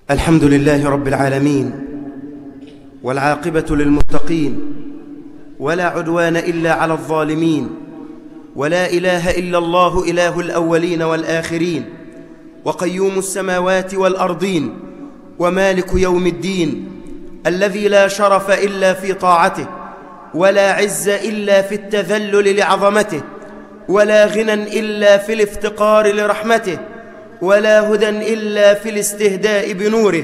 الحمد لله رب العالمين والعاقبة للمتقين ولا عدوان إلا على الظالمين ولا إله إلا الله إله الأولين والآخرين وقيوم السماوات والأرضين ومالك يوم الدين الذي لا شرف إلا في طاعته ولا عز إلا في التذلل لعظمته ولا غنى إلا في الافتقار لرحمته ولا هدى إلا في الاستهداء بنوره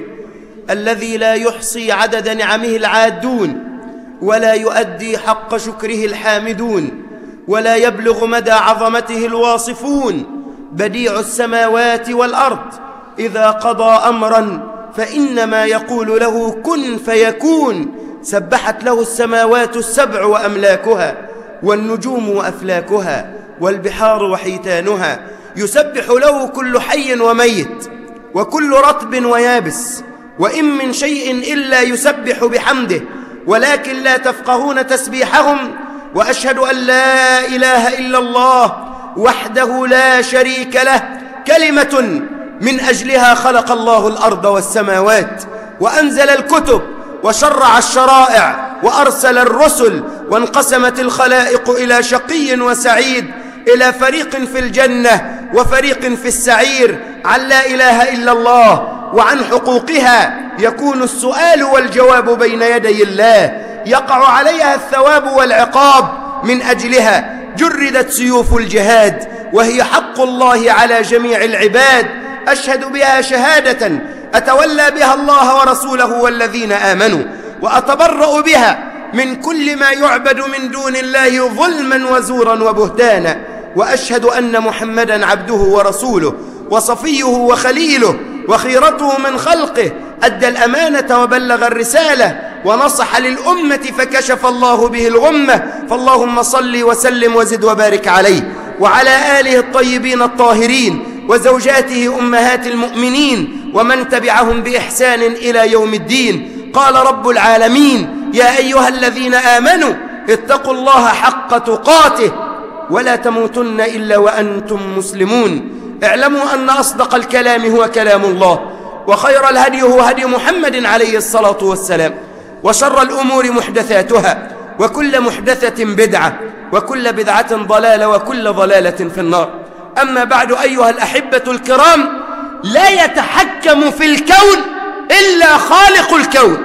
الذي لا يحصي عدد نعمه العادون ولا يؤدي حق شكره الحامدون ولا يبلغ مدى عظمته الواصفون بديع السماوات والأرض إذا قضى أمرا فإنما يقول له كن فيكون سبحت له السماوات السبع وأملاكها والنجوم وأفلاكها والبحار وحيتانها يسبح له كل حي وميت وكل رطب ويابس وإن من شيء إلا يسبح بحمده ولكن لا تفقهون تسبيحهم وأشهد أن لا إله إلا الله وحده لا شريك له كلمة من أجلها خلق الله الأرض والسماوات وأنزل الكتب وشرع الشرائع وأرسل الرسل وانقسمت الخلائق إلى شقي وسعيد إلى فريق في الجنة وفريق في السعير عن لا إله إلا الله وعن حقوقها يكون السؤال والجواب بين يدي الله يقع عليها الثواب والعقاب من أجلها جردت سيوف الجهاد وهي حق الله على جميع العباد أشهد بها شهادة أتولى بها الله ورسوله والذين آمنوا وأتبرأ بها من كل ما يعبد من دون الله ظلما وزورا وبهتانا وأشهد أن محمدا عبده ورسوله وصفيه وخليله وخيرته من خلقه أدى الأمانة وبلغ الرسالة ونصح للأمة فكشف الله به الغمة فاللهم صل وسلم وزد وبارك عليه وعلى آله الطيبين الطاهرين وزوجاته أمهات المؤمنين ومن تبعهم بإحسان إلى يوم الدين قال رب العالمين يا أيها الذين آمنوا اتقوا الله حق تقاته ولا تموتن إلا وأنتم مسلمون اعلموا أن أصدق الكلام هو كلام الله وخير الهدي هو هدي محمد عليه الصلاة والسلام وشر الأمور محدثاتها وكل محدثة بدعة وكل بدعة ضلالة وكل ضلالة في النار أما بعد أيها الأحبة الكرام لا يتحكم في الكون إلا خالق الكون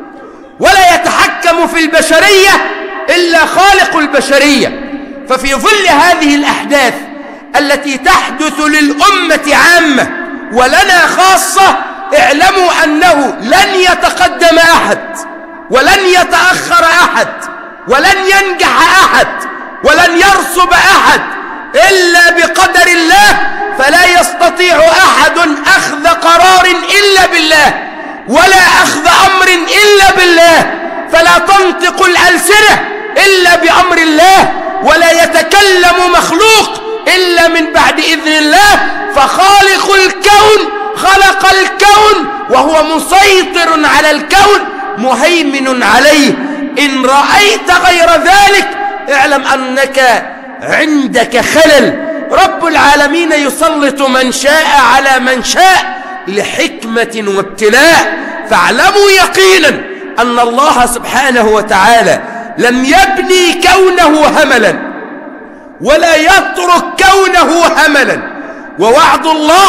ولا يتحكم في البشرية إلا خالق البشرية ففي ظل هذه الأحداث التي تحدث للأمة عامة ولنا خاصة اعلموا أنه لن يتقدم أحد ولن يتأخر أحد ولن ينجح أحد ولن يرسب أحد إلا بقدر الله فلا يستطيع أحد أخذ قرار إلا بالله ولا أخذ أمر إلا بالله فلا تنطق الألسنة إلا بأمر الله ولا يتكلم مخلوق إلا من بعد إذن الله فخالق الكون خلق الكون وهو مسيطر على الكون مهيمن عليه إن رأيت غير ذلك اعلم أنك عندك خلل رب العالمين يسلط من شاء على من شاء لحكمة وابتلاء فاعلموا يقينا أن الله سبحانه وتعالى لم يبني كونه هملا ولا يترك كونه هملا ووعد الله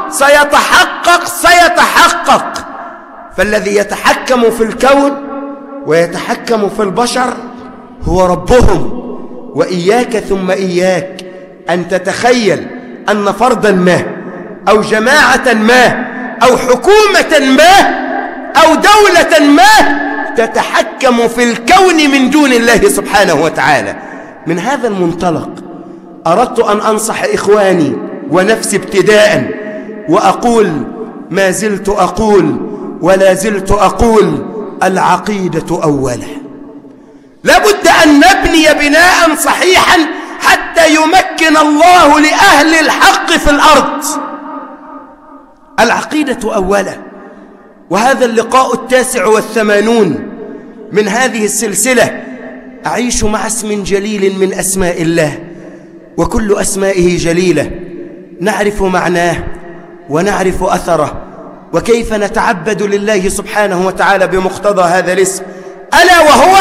سيتحقق سيتحقق فالذي يتحكم في الكون ويتحكم في البشر هو ربهم وإياك ثم إياك أن تتخيل أن فردا ما أو جماعة ما أو حكومة ما أو دولة ما تتحكم في الكون من دون الله سبحانه وتعالى من هذا المنطلق أردت أن أنصح إخواني ونفسي ابتداء وأقول ما زلت أقول ولا زلت أقول العقيدة أولا لابد أن نبني بناء صحيحا حتى يمكن الله لأهل الحق في الأرض العقيدة أولا وهذا اللقاء التاسع والثمانون من هذه السلسلة أعيش مع اسم جليل من أسماء الله وكل أسمائه جليلة نعرف معناه ونعرف أثره وكيف نتعبد لله سبحانه وتعالى بمقتضى هذا الاسم ألا وهو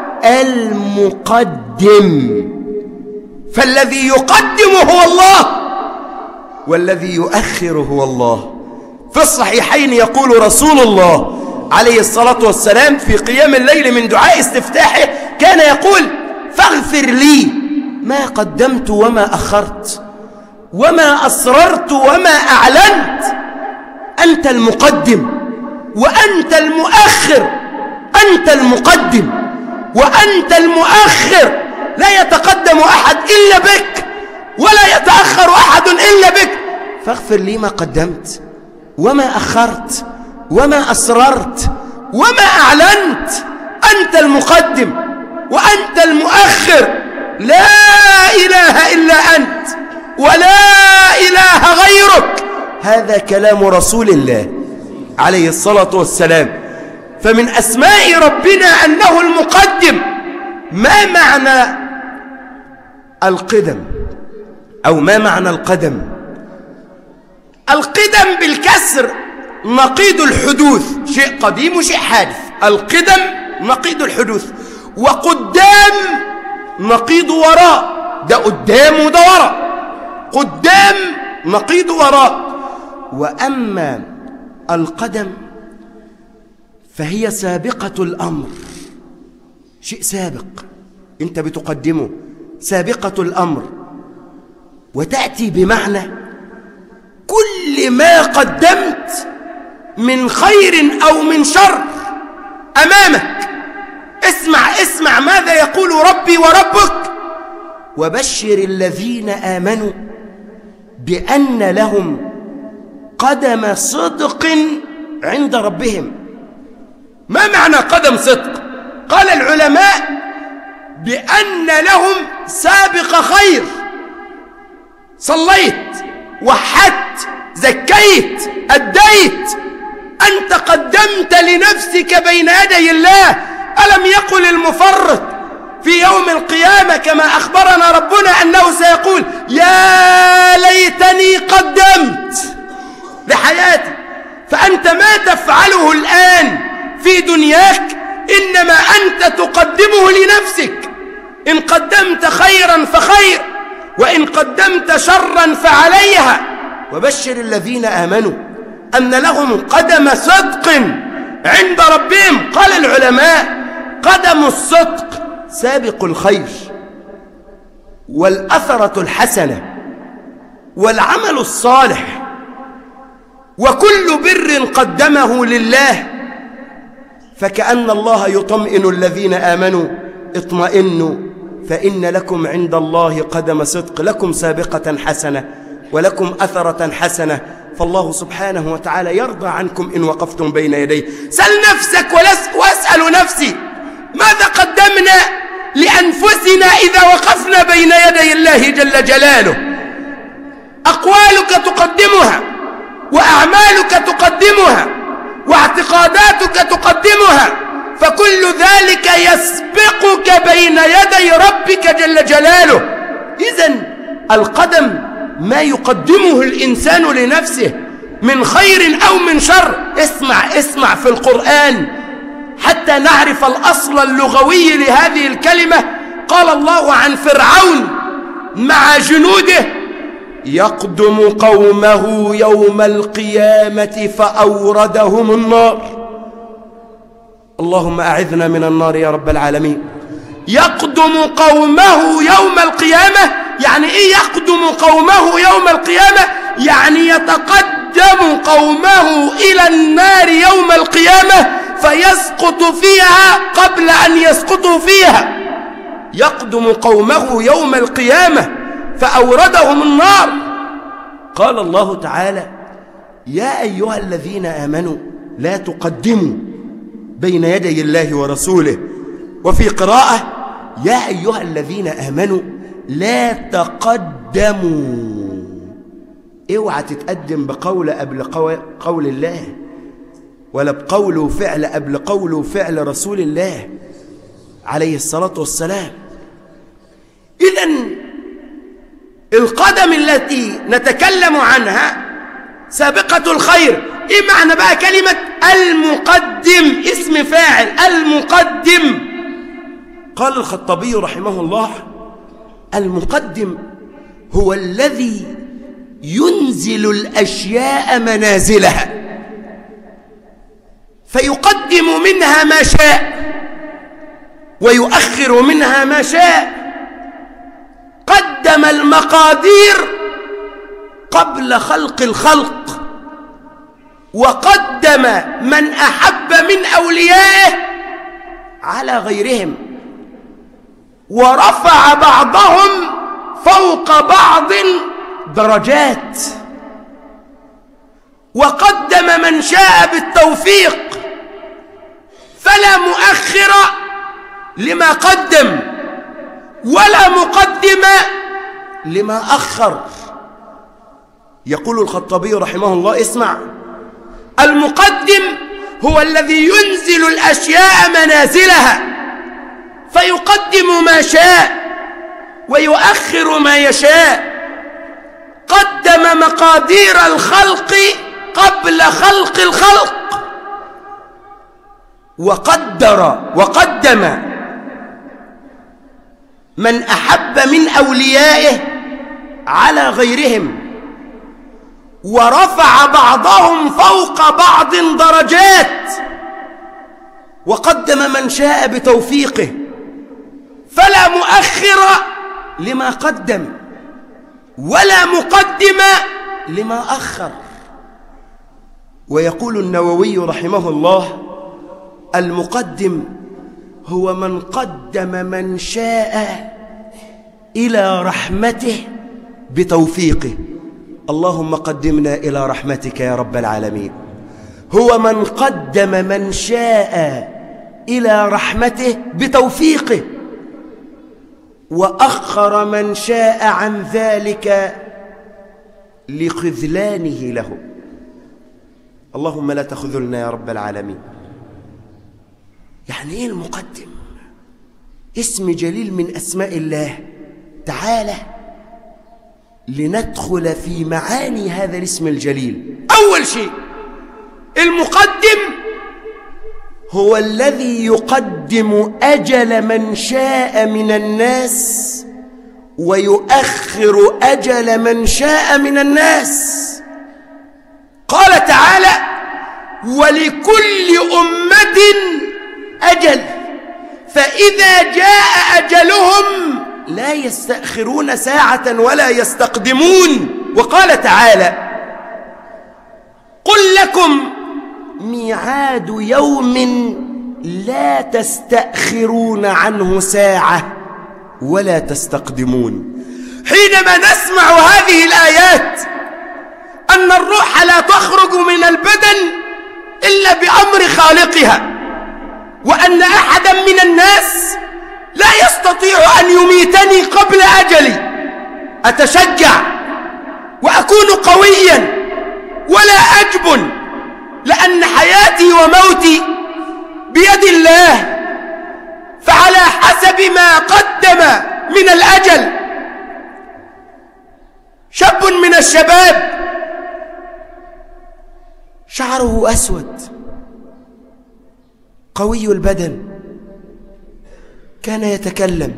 المقدم فالذي يقدم هو الله والذي يؤخر هو الله في الصحيحين يقول رسول الله عليه الصلاة والسلام في قيام الليل من دعاء استفتاحه كان يقول فاغفر لي ما قدمت وما أخرت وما أسررت وما أعلنت أنت المقدم وأنت المؤخر أنت المقدم وأنت المؤخر لا يتقدم أحد إلا بك ولا يتأخر أحد إلا بك فاغفر لي ما قدمت وما أخرت وما أسررت وما أعلنت أنت المقدم وأنت المؤخر لا إله إلا أنت ولا إله غيرك هذا كلام رسول الله عليه الصلاة والسلام فمن أسماء ربنا أنه المقدم ما معنى القدم أو ما معنى القدم القدم بالكسر نقيض الحدوث شيء قديم وشيء حادث القدم نقيض الحدوث وقدام نقيض وراء ده قدام وده وراء قدام نقيض وراء وأما القدم فهي سابقة الأمر شيء سابق أنت بتقدمه سابقة الأمر وتأتي بمعنى كل ما قدمت من خير أو من شر أمامك اسمع اسمع ماذا يقول ربي وربك وبشر الذين آمنوا بأن لهم قدم صدق عند ربهم ما معنى قدم صدق قال العلماء بأن لهم سابق خير صليت وحدت زكيت أديت أنت قدمت لنفسك بين يدي الله ألم يقل المفرط في يوم القيامة كما أخبرنا ربنا أنه سيقول يا ليتني قدمت لحياتي فأنت ما تفعله الآن في دنياك إنما أنت تقدمه لنفسك إن قدمت خيرا فخير وإن قدمت شرا فعليها وبشر الذين آمنوا أن لهم قدم صدق عند ربهم قال العلماء قدم الصدق سابق الخير والأثرة الحسنة والعمل الصالح وكل بر قدمه لله فكأن الله يطمئن الذين آمنوا اطمئنوا فإن لكم عند الله قدم صدق لكم سابقة حسنة ولكم أثرة حسنة فالله سبحانه وتعالى يرضى عنكم إن وقفتم بين يديه سل نفسك واسأل نفسي ماذا قدمنا لأنفسنا إذا وقفنا بين يدي الله جل جلاله أقوالك تقدمها وأعمالك تقدمها واعتقاداتك تقدمها فكل ذلك يسبقك بين يدي ربك جل جلاله إذا القدم ما يقدمه الإنسان لنفسه من خير أو من شر اسمع اسمع في القرآن حتى نعرف الأصل اللغوي لهذه الكلمة قال الله عن فرعون مع جنوده يقدم قومه يوم القيامة فأوردهم النار اللهم أعذنا من النار يا رب العالمين يقدم قومه يوم القيامة يعني إيه يقدم قومه يوم القيامة يعني يتقدم قومه إلى النار يوم القيامة فيسقط فيها قبل أن يسقطوا فيها يقدم قومه يوم القيامة فأوردهم النار قال الله تعالى يا أيها الذين آمنوا لا تقدموا بين يدي الله ورسوله وفي قراءة يا أيها الذين آمنوا لا تقدموا اوعى تتقدم بقول قبل قول الله ولا بقول وفعل قبل قول وفعل رسول الله عليه الصلاة والسلام إذا القدم التي نتكلم عنها سابقة الخير ايه معنى بقى كلمة المقدم اسم فاعل المقدم قال الخطابي رحمه الله المقدم هو الذي ينزل الأشياء منازلها فيقدم منها ما شاء ويؤخر منها ما شاء قدم المقادير قبل خلق الخلق وقدم من أحب من أوليائه على غيرهم ورفع بعضهم فوق بعض درجات وقدم من شاء بالتوفيق فلا مؤخر لما قدم ولا مقدم لما أخر يقول الخطابي رحمه الله اسمع المقدم هو الذي ينزل الأشياء منازلها فيقدم ما شاء ويؤخر ما يشاء قدم مقادير الخلق قبل خلق الخلق وقدر وقدم من أحب من أوليائه على غيرهم ورفع بعضهم فوق بعض درجات وقدم من شاء بتوفيقه فلا مؤخر لما قدم ولا مقدم لما أخر ويقول النووي رحمه الله المقدم هو من قدم من شاء إلى رحمته بتوفيقه اللهم قدمنا إلى رحمتك يا رب العالمين هو من قدم من شاء إلى رحمته بتوفيقه وأخر من شاء عن ذلك لخذلانه له اللهم لا تخذلنا يا رب العالمين يعني ايه المقدم اسم جليل من اسماء الله تعالى لندخل في معاني هذا الاسم الجليل اول شيء المقدم هو الذي يقدم اجل من شاء من الناس ويؤخر اجل من شاء من الناس قال تعالى ولكل امه أجل فإذا جاء أجلهم لا يستأخرون ساعة ولا يستقدمون وقال تعالى قل لكم ميعاد يوم لا تستأخرون عنه ساعة ولا تستقدمون حينما نسمع هذه الآيات أن الروح لا تخرج من البدن إلا بأمر خالقها وأن أحدا من الناس لا يستطيع أن يميتني قبل أجلي أتشجع وأكون قويا ولا أجبن لأن حياتي وموتي بيد الله فعلى حسب ما قدم من الأجل شاب من الشباب شعره أسود قوي البدن كان يتكلم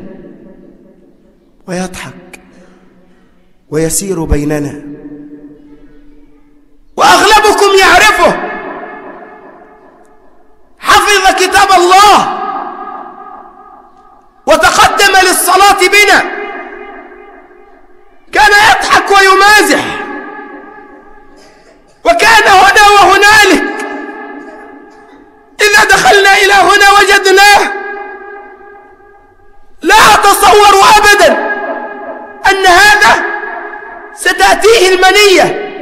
ويضحك ويسير بيننا وأغلبكم يعرفه حفظ كتاب الله وتقدم للصلاة بنا كان يضحك ويمازح وكان هنا وهنالك إذا دخلنا إلى هنا وجدناه لا أتصور أبدا أن هذا ستأتيه المنية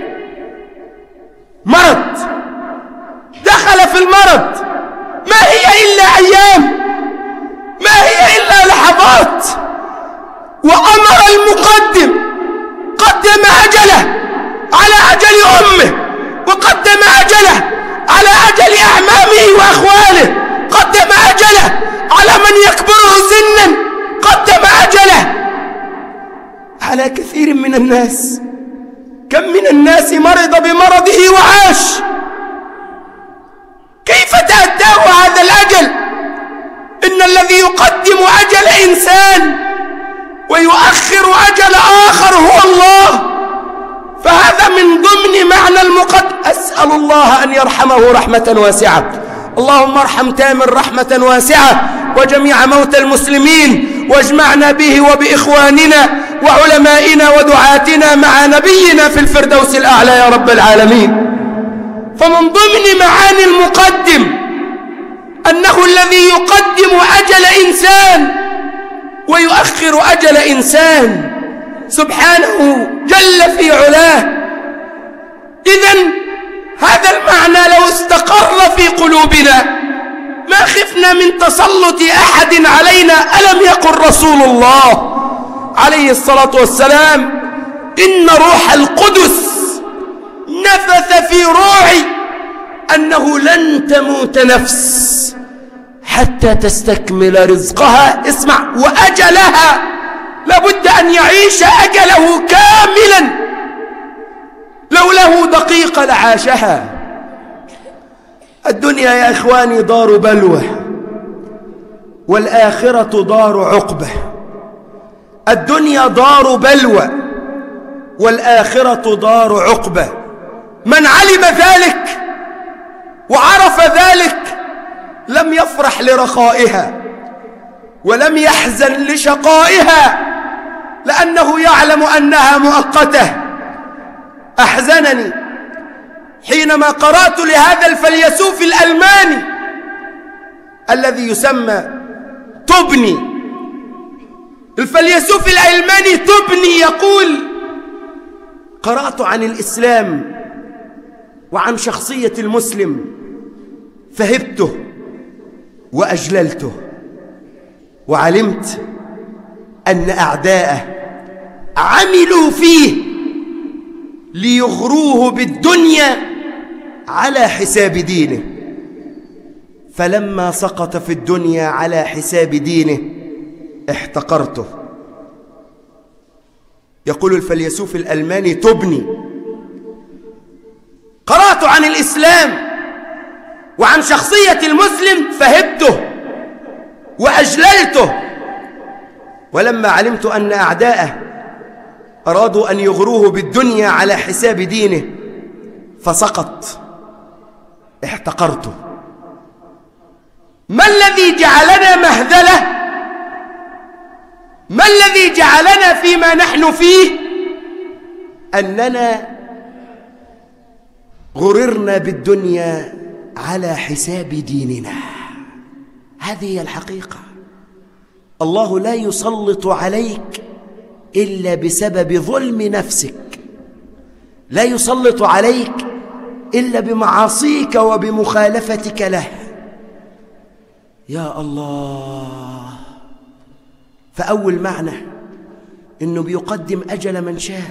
مرض دخل في المرض ما هي إلا أيام ما هي إلا لحظات وأمر المقدم قدم أجله على أجل أمه وقدم أجله على أجل أعمامه وأخواله قدم أجله على من يكبره سنا قدم أجله على كثير من الناس كم من الناس مرض بمرضه وعاش الذي يقدم أجل إنسان ويؤخر أجل آخر هو الله فهذا من ضمن معنى المقدم أسأل الله أن يرحمه رحمة واسعة اللهم ارحم تامر رحمة واسعة وجميع موتى المسلمين واجمعنا به وبإخواننا وعلمائنا ودعاتنا مع نبينا في الفردوس الأعلى يا رب العالمين فمن ضمن معاني المقدم أنه الذي يقدم أجل إنسان ويؤخر أجل إنسان سبحانه جل في علاه إذا هذا المعنى لو استقر في قلوبنا ما خفنا من تسلط أحد علينا ألم يقل رسول الله عليه الصلاة والسلام إن روح القدس نفث في روعي أنه لن تموت نفس حتى تستكمل رزقها اسمع وأجلها لابد أن يعيش أجله كاملا لو له دقيقة لعاشها الدنيا يا إخواني دار بلوى والآخرة دار عقبة الدنيا دار بلوى والآخرة دار عقبة من علم ذلك وعرف ذلك لم يفرح لرخائها ولم يحزن لشقائها لأنه يعلم أنها مؤقتة أحزنني حينما قرأت لهذا الفيلسوف الألماني الذي يسمى تبني الفيلسوف الألماني تبني يقول قرأت عن الإسلام وعن شخصية المسلم فهبته وأجللته وعلمت أن أعداءه عملوا فيه ليغروه بالدنيا على حساب دينه فلما سقط في الدنيا على حساب دينه احتقرته يقول الفيلسوف الألماني تبني قرأت عن الإسلام وعن شخصية المسلم فهبته وأجللته ولما علمت أن أعداءه أرادوا أن يغروه بالدنيا على حساب دينه فسقط احتقرته ما الذي جعلنا مهذلة ما الذي جعلنا فيما نحن فيه أننا غررنا بالدنيا على حساب ديننا هذه هي الحقيقة الله لا يسلط عليك إلا بسبب ظلم نفسك لا يسلط عليك إلا بمعاصيك وبمخالفتك له يا الله فأول معنى إنه بيقدم أجل من شاء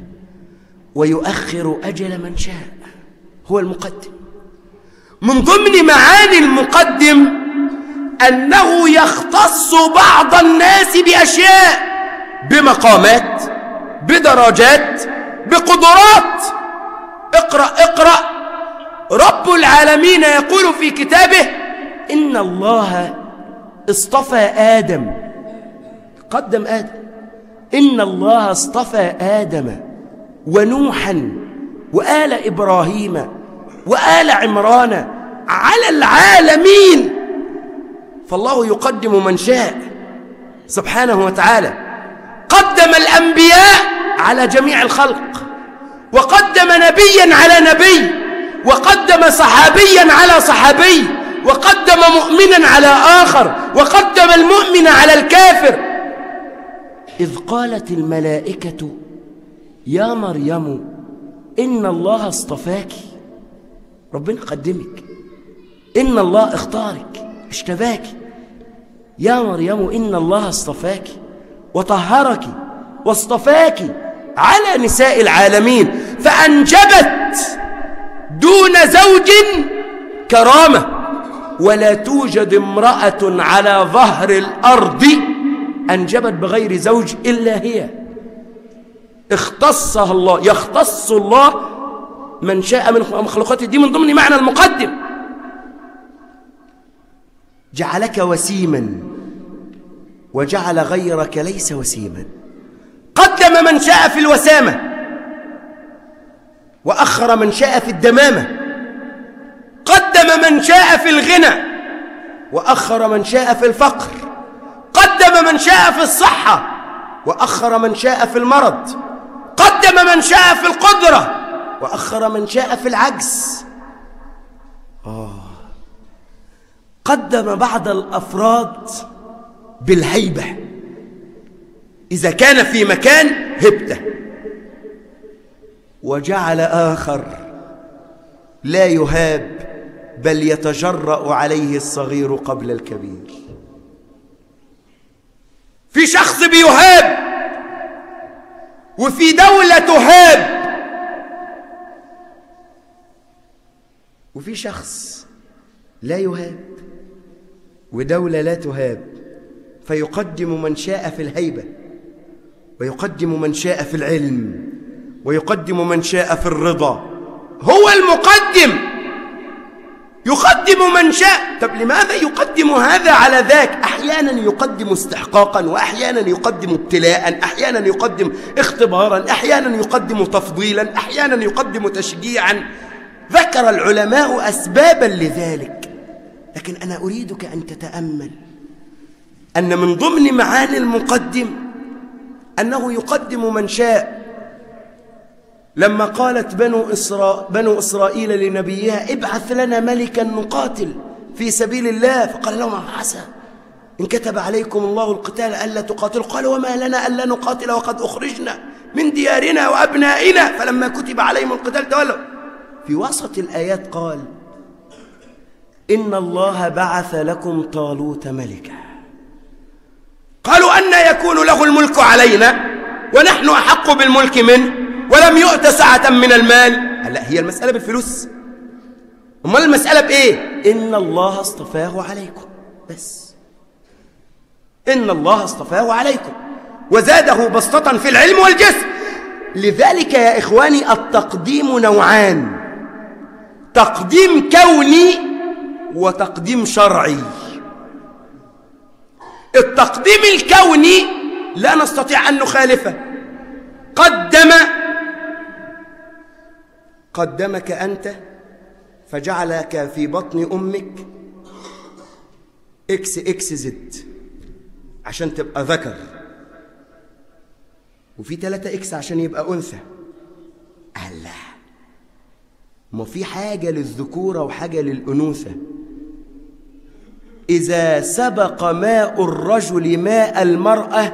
ويؤخر أجل من شاء هو المقدم من ضمن معاني المقدم أنه يختص بعض الناس بأشياء بمقامات بدرجات بقدرات اقرأ اقرأ رب العالمين يقول في كتابه إن الله اصطفى آدم قدم آدم إن الله اصطفى آدم ونوحا وآل إبراهيم وآل عمران على العالمين فالله يقدم من شاء سبحانه وتعالى قدم الأنبياء على جميع الخلق وقدم نبيا على نبي وقدم صحابيا على صحابي وقدم مؤمنا على آخر وقدم المؤمن على الكافر إذ قالت الملائكة يا مريم إن الله اصطفاك ربنا قدمك إن الله اختارك اشتباك يا مريم إن الله اصطفاك وطهرك واصطفاك على نساء العالمين فأنجبت دون زوج كرامة ولا توجد امرأة على ظهر الأرض أنجبت بغير زوج إلا هي اختصها الله يختص الله من شاء من مخلوقاته دي من ضمن معنى المقدم جعلك وسيما وجعل غيرك ليس وسيما قدم من شاء في الوسامة وأخر من شاء في الدمامة قدم من شاء في الغنى وأخر من شاء في الفقر قدم من شاء في الصحة وأخر من شاء في المرض قدم من شاء في القدرة وأخر من شاء في العجز آه قدم بعض الأفراد بالهيبة إذا كان في مكان هبته وجعل آخر لا يهاب بل يتجرأ عليه الصغير قبل الكبير في شخص بيهاب وفي دولة تهاب وفي شخص لا يهاب ودولة لا تهاب فيقدم من شاء في الهيبة ويقدم من شاء في العلم ويقدم من شاء في الرضا هو المقدم يقدم من شاء طب لماذا يقدم هذا على ذاك أحيانا يقدم استحقاقا وأحيانا يقدم ابتلاء أحيانا يقدم اختبارا أحيانا يقدم تفضيلا أحيانا يقدم تشجيعا ذكر العلماء أسبابا لذلك لكن أنا أريدك أن تتأمل أن من ضمن معاني المقدم أنه يقدم من شاء لما قالت بنو, إسرا... بنو إسرائيل لنبيها ابعث لنا ملكا نقاتل في سبيل الله فقال لهم عسى إن كتب عليكم الله القتال ألا تقاتلوا قالوا وما لنا ألا نقاتل وقد أخرجنا من ديارنا وأبنائنا فلما كتب عليهم القتال تولوا في وسط الآيات قال إن الله بعث لكم طالوت ملكا قالوا أن يكون له الملك علينا ونحن أحق بالملك منه ولم يؤت سعة من المال لا هي المسألة بالفلوس أمال المسألة بإيه إن الله اصطفاه عليكم بس إن الله اصطفاه عليكم وزاده بسطة في العلم والجسم لذلك يا إخواني التقديم نوعان تقديم كوني وتقديم شرعي التقديم الكوني لا نستطيع أن نخالفه قدم قدمك أنت فجعلك في بطن أمك إكس إكس زد عشان تبقى ذكر وفي ثلاثة إكس عشان يبقى أنثى الله ما في حاجة للذكورة وحاجة للأنوثة إذا سبق ماء الرجل ماء المرأة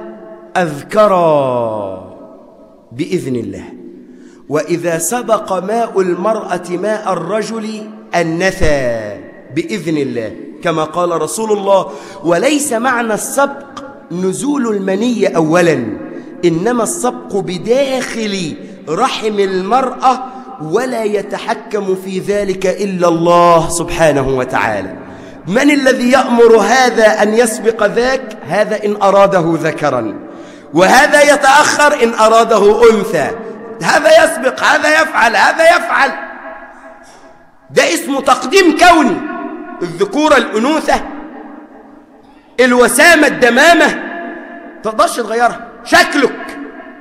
أذكرا بإذن الله وإذا سبق ماء المرأة ماء الرجل النثى بإذن الله كما قال رسول الله وليس معنى السبق نزول المني أولا إنما السبق بداخل رحم المرأة ولا يتحكم في ذلك إلا الله سبحانه وتعالى من الذي يأمر هذا أن يسبق ذاك هذا إن أراده ذكرا وهذا يتأخر إن أراده أنثى هذا يسبق هذا يفعل هذا يفعل ده اسمه تقديم كوني الذكورة الأنوثة الوسامة الدمامة تقدرش تغيرها شكلك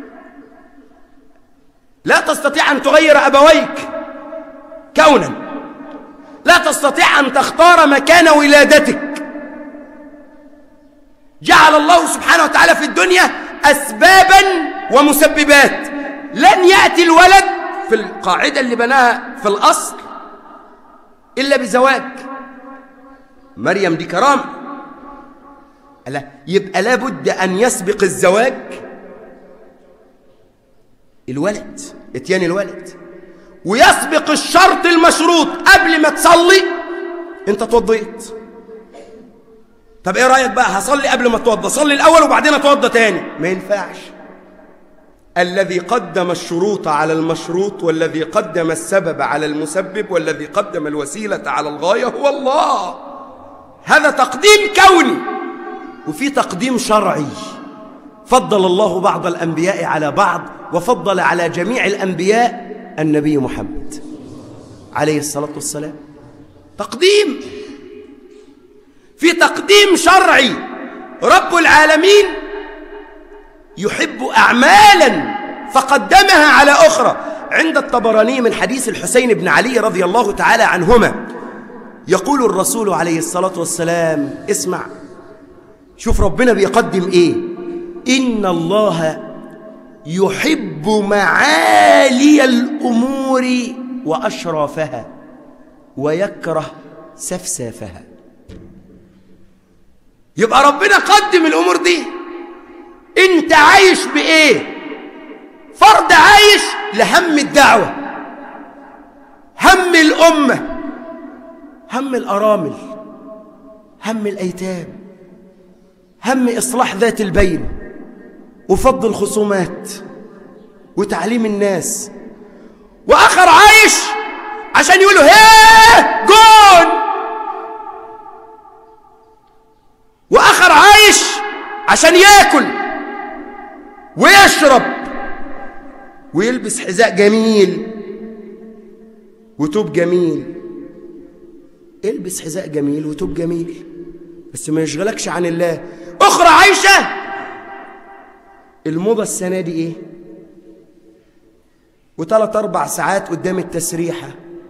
لا تستطيع أن تغير أبويك كونا لا تستطيع أن تختار مكان ولادتك جعل الله سبحانه وتعالى في الدنيا أسبابا ومسببات لن يأتي الولد في القاعدة اللي بناها في الأصل إلا بزواج مريم دي كرامة لا يبقى لابد أن يسبق الزواج الولد اتيان الولد ويسبق الشرط المشروط قبل ما تصلي انت توضيت طب ايه رايك بقى هصلي قبل ما اتوضى صلي الاول وبعدين اتوضى تاني ما ينفعش الذي قدم الشروط على المشروط والذي قدم السبب على المسبب والذي قدم الوسيله على الغايه هو الله هذا تقديم كوني وفي تقديم شرعي فضل الله بعض الانبياء على بعض وفضل على جميع الانبياء النبي محمد عليه الصلاة والسلام تقديم في تقديم شرعي رب العالمين يحب أعمالا فقدمها على أخرى عند الطبراني من حديث الحسين بن علي رضي الله تعالى عنهما يقول الرسول عليه الصلاة والسلام اسمع شوف ربنا بيقدم إيه إن الله يحب معالي الأمور وأشرافها ويكره سفسافها يبقى ربنا قدم الأمور دي انت عايش بإيه فرد عايش لهم الدعوة هم الأمة هم الأرامل هم الأيتام هم إصلاح ذات البين وفض الخصومات وتعليم الناس وآخر عايش عشان يقولوا هيه جون وآخر عايش عشان ياكل ويشرب ويلبس حذاء جميل وتوب جميل البس حذاء جميل وتوب جميل بس ما يشغلكش عن الله أخرى عايشة الموضة السنة دي إيه وثلاث أربع ساعات قدام التسريحة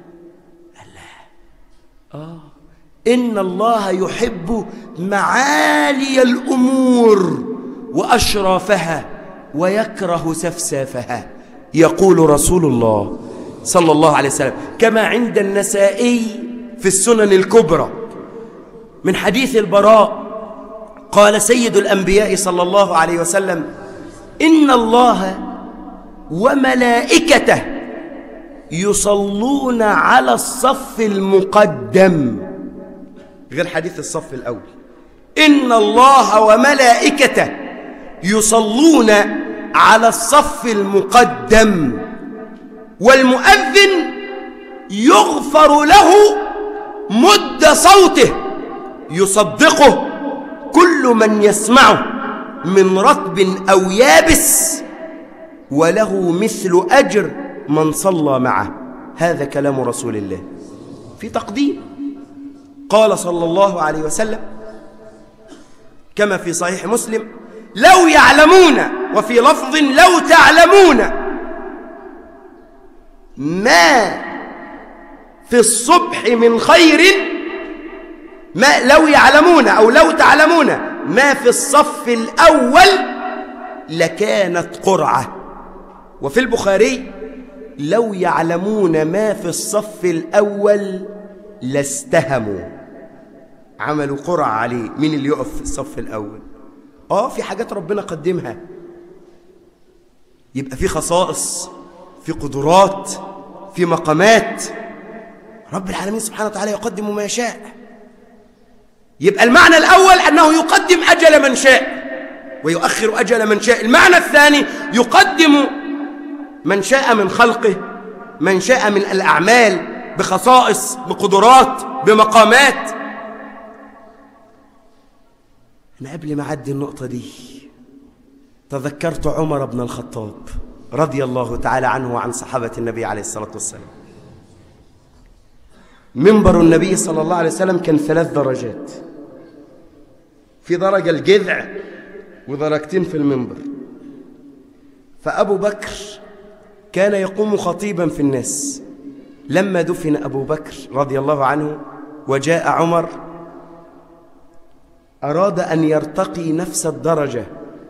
الله آه إن الله يحب معالي الأمور وأشرافها ويكره سفسافها يقول رسول الله صلى الله عليه وسلم كما عند النسائي في السنن الكبرى من حديث البراء قال سيد الأنبياء صلى الله عليه وسلم إن الله وملائكته يصلون على الصف المقدم غير حديث الصف الأول إن الله وملائكته يصلون على الصف المقدم والمؤذن يغفر له مد صوته يصدقه كل من يسمعه من رطب أو يابس وله مثل أجر من صلى معه هذا كلام رسول الله في تقديم قال صلى الله عليه وسلم كما في صحيح مسلم لو يعلمون وفي لفظ لو تعلمون ما في الصبح من خير ما لو يعلمون أو لو تعلمون ما في الصف الأول لكانت قرعة وفي البخاري لو يعلمون ما في الصف الأول لاستهموا عملوا قرعة عليه مين اللي يقف في الصف الأول آه في حاجات ربنا قدمها يبقى في خصائص في قدرات في مقامات رب العالمين سبحانه وتعالى يقدم ما يشاء يبقى المعنى الأول أنه يقدم أجل من شاء ويؤخر أجل من شاء المعنى الثاني يقدم من شاء من خلقه من شاء من الأعمال بخصائص بقدرات بمقامات أنا قبل ما أعدي النقطة دي تذكرت عمر بن الخطاب رضي الله تعالى عنه وعن صحابة النبي عليه الصلاة والسلام منبر النبي صلى الله عليه وسلم كان ثلاث درجات في درجة الجذع ودرجتين في المنبر فأبو بكر كان يقوم خطيبا في الناس لما دفن أبو بكر رضي الله عنه وجاء عمر أراد أن يرتقي نفس الدرجة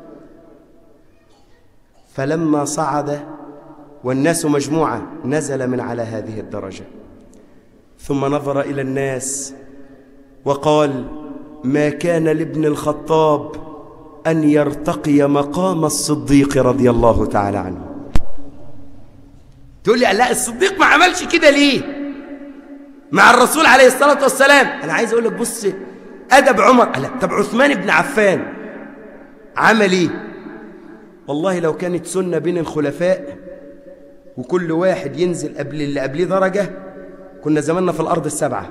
فلما صعد والناس مجموعة نزل من على هذه الدرجة ثم نظر إلى الناس وقال ما كان لابن الخطاب أن يرتقي مقام الصديق رضي الله تعالى عنه تقول لي لا الصديق ما عملش كده ليه مع الرسول عليه الصلاة والسلام أنا عايز أقول لك بص أدب عمر لا طب عثمان بن عفان عمل إيه والله لو كانت سنة بين الخلفاء وكل واحد ينزل قبل اللي قبليه درجة كنا زماننا في الأرض السبعة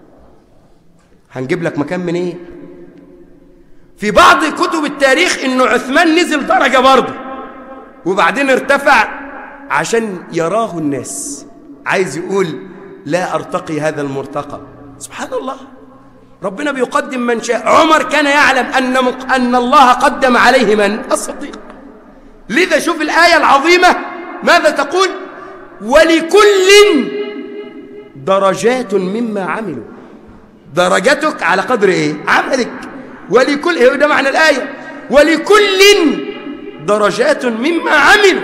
هنجيب لك مكان من إيه في بعض كتب التاريخ إنه عثمان نزل درجة برضه وبعدين ارتفع عشان يراه الناس عايز يقول لا أرتقي هذا المرتقى سبحان الله ربنا بيقدم من شاء عمر كان يعلم أن, أن الله قدم عليه من الصديق لذا شوف الآية العظيمة ماذا تقول ولكل درجات مما عملوا درجتك على قدر ايه عملك ولكل إيه ده معنى الآية ولكل درجات مما عملوا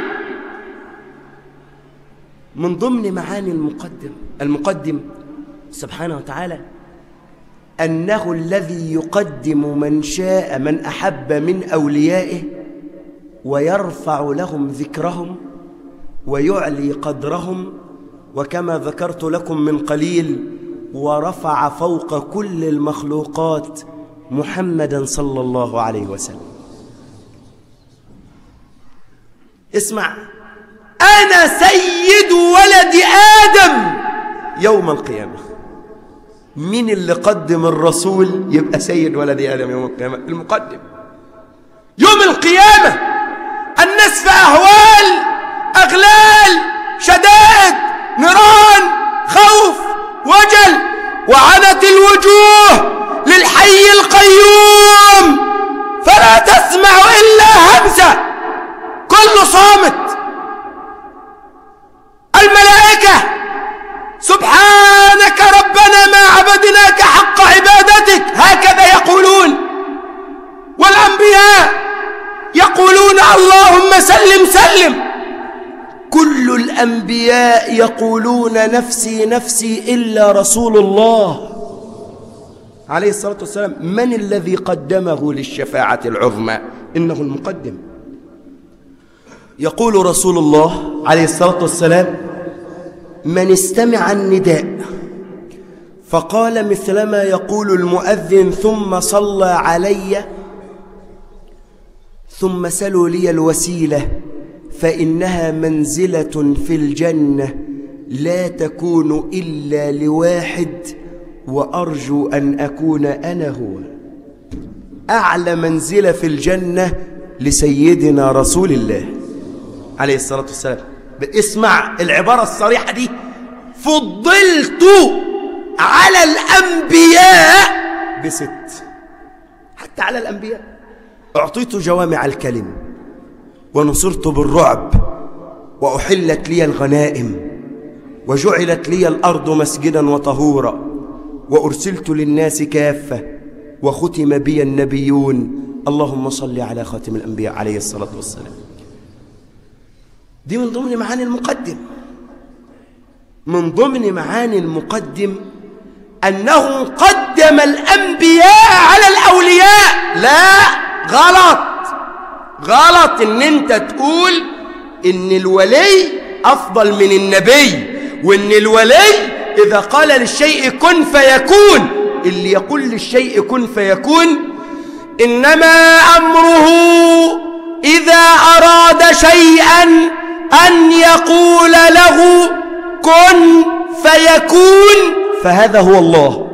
من ضمن معاني المقدم المقدم سبحانه وتعالى أنه الذي يقدم من شاء من أحب من أوليائه ويرفع لهم ذكرهم ويعلي قدرهم وكما ذكرت لكم من قليل ورفع فوق كل المخلوقات محمدا صلى الله عليه وسلم اسمع أنا سيد ولد آدم يوم القيامة مين اللي قدم الرسول يبقى سيد ولد آدم يوم القيامة المقدم يوم القيامة الناس في أهوال أغلال شدائد نيران خوف وجل وعنت الوجوه للحي القيوم فلا تسمع إلا همسة كل صامت الملائكة سبحانك ربنا ما عبدناك حق عبادتك هكذا يقولون والأنبياء يقولون اللهم سلم سلم كل الأنبياء يقولون نفسي نفسي إلا رسول الله عليه الصلاة والسلام من الذي قدمه للشفاعة العظمى إنه المقدم يقول رسول الله عليه الصلاة والسلام من استمع النداء فقال مثلما يقول المؤذن ثم صلى علي ثم سلوا لي الوسيلة فإنها منزلة في الجنة لا تكون إلا لواحد وأرجو أن أكون أنا هو أعلى منزلة في الجنة لسيدنا رسول الله عليه الصلاة والسلام اسمع العبارة الصريحة دي فضلت على الأنبياء بست حتى على الأنبياء أعطيت جوامع الكلم ونصرت بالرعب وأحلت لي الغنائم وجعلت لي الأرض مسجدا وطهورا وأرسلت للناس كافة وختم بي النبيون اللهم صل على خاتم الأنبياء عليه الصلاة والسلام دي من ضمن معاني المقدم من ضمن معاني المقدم أنه قدم الأنبياء على الأولياء لا غلط غلط ان انت تقول ان الولي افضل من النبي وان الولي اذا قال للشيء كن فيكون اللي يقول للشيء كن فيكون انما امره اذا اراد شيئا ان يقول له كن فيكون فهذا هو الله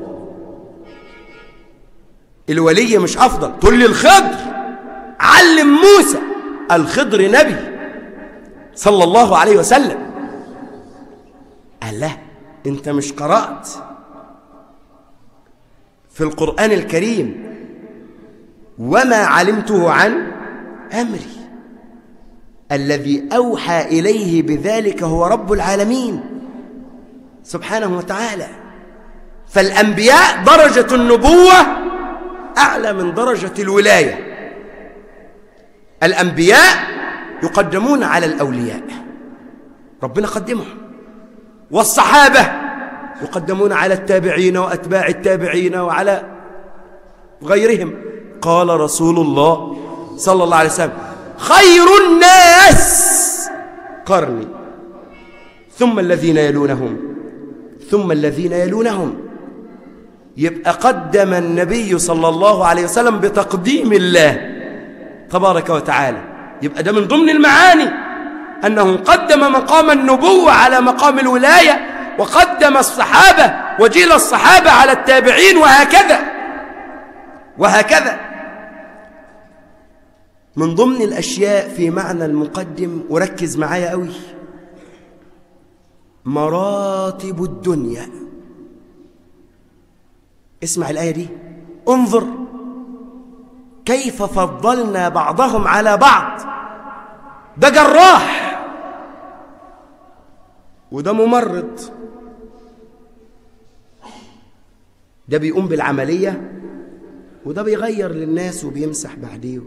الولي مش افضل تقول لي الخضر علم موسى الخضر نبي صلى الله عليه وسلم قال له انت مش قرأت في القرآن الكريم وما علمته عن أمري الذي أوحى إليه بذلك هو رب العالمين سبحانه وتعالى فالأنبياء درجة النبوة أعلى من درجة الولاية الأنبياء يقدمون على الأولياء ربنا قدمهم والصحابة يقدمون على التابعين وأتباع التابعين وعلى غيرهم قال رسول الله صلى الله عليه وسلم خير الناس قرني ثم الذين يلونهم ثم الذين يلونهم يبقى قدم النبي صلى الله عليه وسلم بتقديم الله تبارك وتعالى يبقى ده من ضمن المعاني أنه قدم مقام النبوة على مقام الولاية وقدم الصحابة وجيل الصحابة على التابعين وهكذا وهكذا من ضمن الأشياء في معنى المقدم وركز معايا قوي مراتب الدنيا اسمع الآية دي انظر كيف فضلنا بعضهم على بعض ده جراح وده ممرض ده بيقوم بالعملية وده بيغير للناس وبيمسح بعديه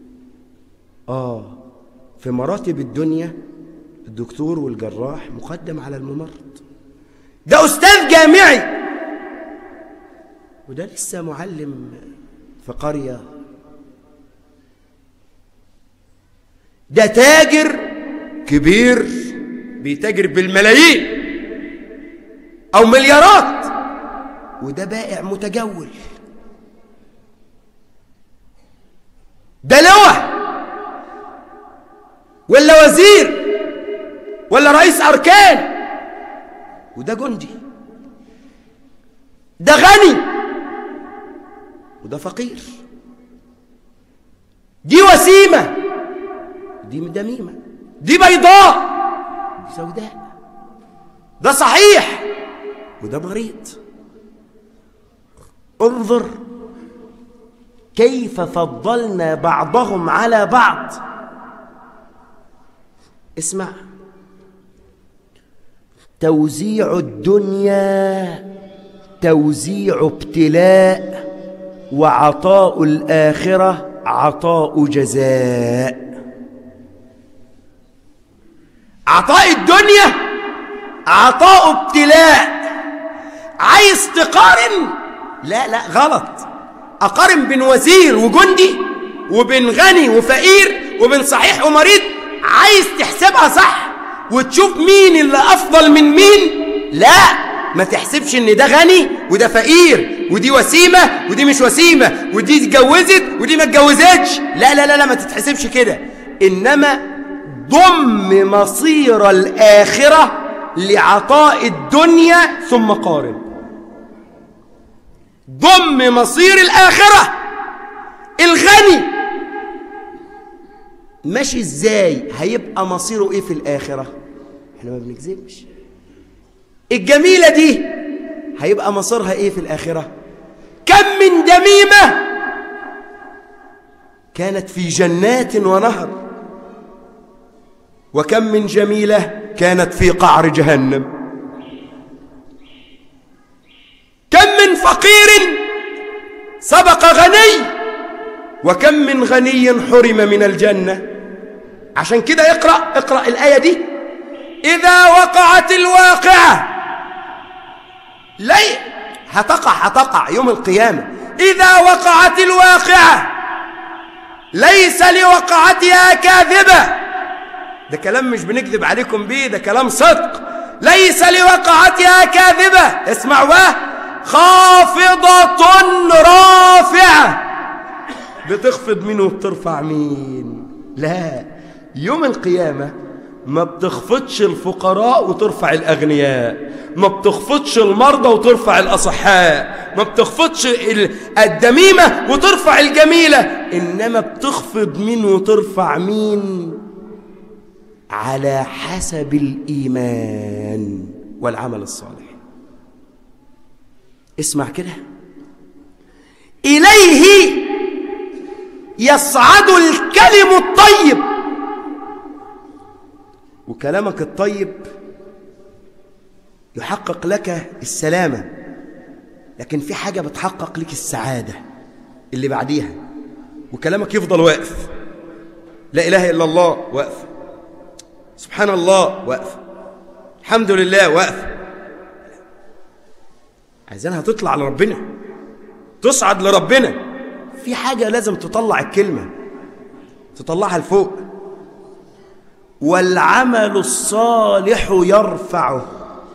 آه في مراتب الدنيا الدكتور والجراح مقدم على الممرض ده أستاذ جامعي وده لسه معلم في قرية ده تاجر كبير بيتاجر بالملايين أو مليارات وده بائع متجول ده لواء ولا وزير ولا رئيس أركان وده جندي ده غني وده فقير دي وسيمة دي دميمة دي بيضاء دي سوداء ده صحيح وده مريض انظر كيف فضلنا بعضهم على بعض اسمع توزيع الدنيا توزيع ابتلاء وعطاء الآخرة عطاء جزاء عطاء الدنيا عطاء ابتلاء عايز تقارن لا لا غلط أقارن بين وزير وجندي وبين غني وفقير وبين صحيح ومريض عايز تحسبها صح وتشوف مين اللي أفضل من مين لا ما تحسبش ان ده غني وده فقير ودي وسيمة ودي مش وسيمة ودي اتجوزت ودي ما اتجوزتش لا لا لا لا ما تتحسبش كده إنما ضم مصير الآخرة لعطاء الدنيا ثم قارن ضم مصير الآخرة الغني ماشي ازاي هيبقى مصيره ايه في الآخرة احنا ما بنكذبش الجميلة دي هيبقى مصيرها ايه في الآخرة كم من دميمة كانت في جنات ونهر وكم من جميلة كانت في قعر جهنم كم من فقير سبق غني وكم من غني حرم من الجنة عشان كده اقرأ اقرأ الآية دي إذا وقعت الواقعة لي هتقع هتقع يوم القيامة إذا وقعت الواقعة ليس لوقعتها كاذبة ده كلام مش بنكذب عليكم بيه ده كلام صدق ليس لوقعتها كاذبة اسمعوا بقى خافضة رافعة بتخفض مين وبترفع مين لا يوم القيامة ما بتخفضش الفقراء وترفع الأغنياء ما بتخفضش المرضى وترفع الأصحاء ما بتخفضش الدميمة وترفع الجميلة إنما بتخفض مين وترفع مين على حسب الإيمان والعمل الصالح اسمع كده إليه يصعد الكلم الطيب وكلامك الطيب يحقق لك السلامة لكن في حاجة بتحقق لك السعادة اللي بعديها وكلامك يفضل واقف لا إله إلا الله واقف سبحان الله واقف الحمد لله واقف عايزينها تطلع لربنا تصعد لربنا في حاجة لازم تطلع الكلمة تطلعها لفوق والعمل الصالح يرفعه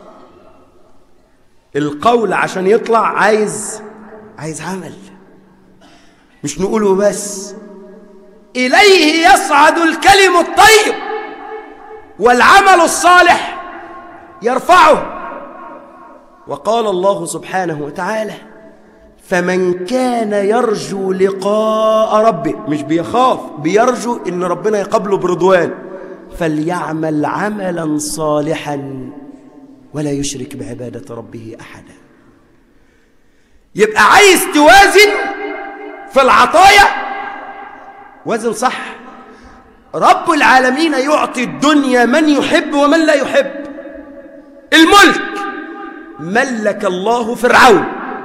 القول عشان يطلع عايز عايز عمل مش نقوله بس إليه يصعد الكلم الطيب والعمل الصالح يرفعه وقال الله سبحانه وتعالى فمن كان يرجو لقاء ربه مش بيخاف بيرجو ان ربنا يقبله برضوان فليعمل عملا صالحا ولا يشرك بعبادة ربه أحدا يبقى عايز توازن في العطايا وزن صح رب العالمين يعطي الدنيا من يحب ومن لا يحب الملك ملك الله فرعون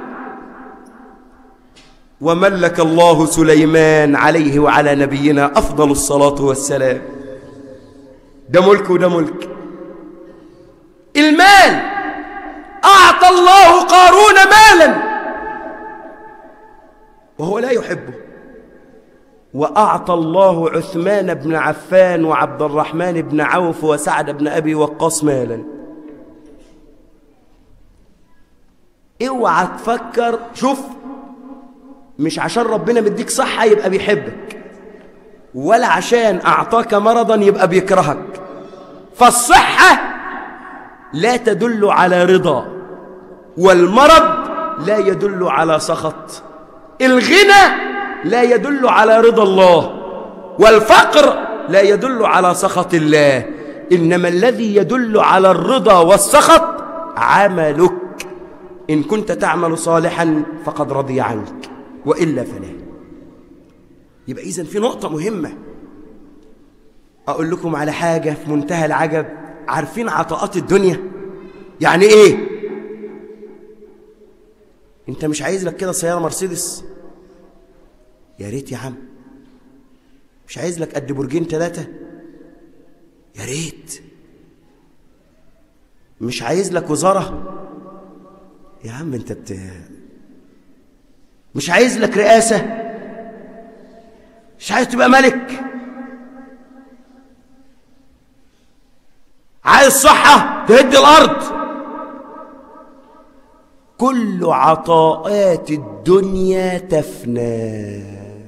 وملك الله سليمان عليه وعلى نبينا أفضل الصلاة والسلام ده ملك وده ملك المال أعطى الله قارون مالا وهو لا يحبه وأعطى الله عثمان بن عفان وعبد الرحمن بن عوف وسعد بن أبي وقاص مالا اوعى تفكر شوف مش عشان ربنا مديك صحة يبقى بيحبك ولا عشان أعطاك مرضا يبقى بيكرهك فالصحة لا تدل على رضا والمرض لا يدل على سخط الغنى لا يدل على رضا الله والفقر لا يدل على سخط الله إنما الذي يدل على الرضا والسخط عملك إن كنت تعمل صالحا فقد رضي عنك وإلا فلا يبقى إذن في نقطة مهمة أقول لكم على حاجة في منتهى العجب عارفين عطاءات الدنيا يعني إيه أنت مش عايز لك كده سيارة مرسيدس يا ريت يا عم مش عايز لك قد برجين ثلاثة يا ريت مش عايز لك وزارة يا عم انت بت... مش عايز لك رئاسة مش عايز تبقى ملك عايز صحة تهد الأرض كل عطاءات الدنيا تفنى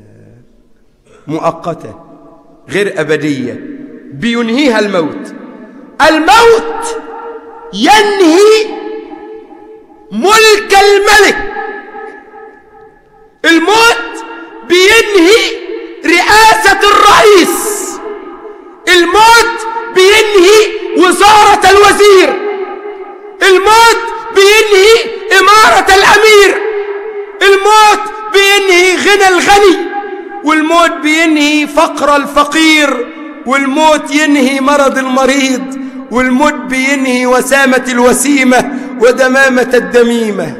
مؤقتة غير أبدية بينهيها الموت الموت ينهي ملك الملك الموت بينهي رئاسة الرئيس الموت بينهي وزارة الوزير الموت بينهي إمارة الأمير الموت بينهي غنى الغني والموت بينهي فقر الفقير والموت ينهي مرض المريض والموت بينهي وسامة الوسيمة ودمامة الدميمة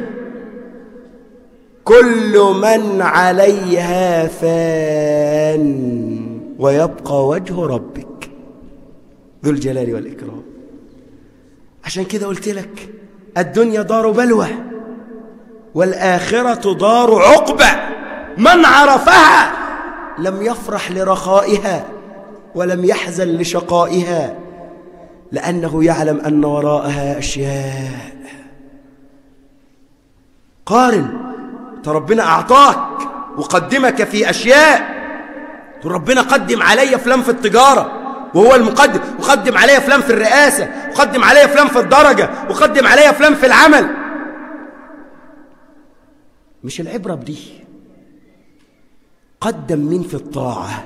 كل من عليها فان ويبقى وجه ربك ذو الجلال والإكرام عشان كده قلت لك الدنيا دار بلوى والآخرة دار عقبة من عرفها لم يفرح لرخائها ولم يحزن لشقائها لأنه يعلم أن وراءها أشياء قارن ربنا أعطاك وقدمك في أشياء ربنا قدم علي فلان في التجارة وهو المقدم وقدم علي فلان في الرئاسة وقدم علي فلان في الدرجة وقدم علي فلان في العمل مش العبرة بدي قدم مين في الطاعة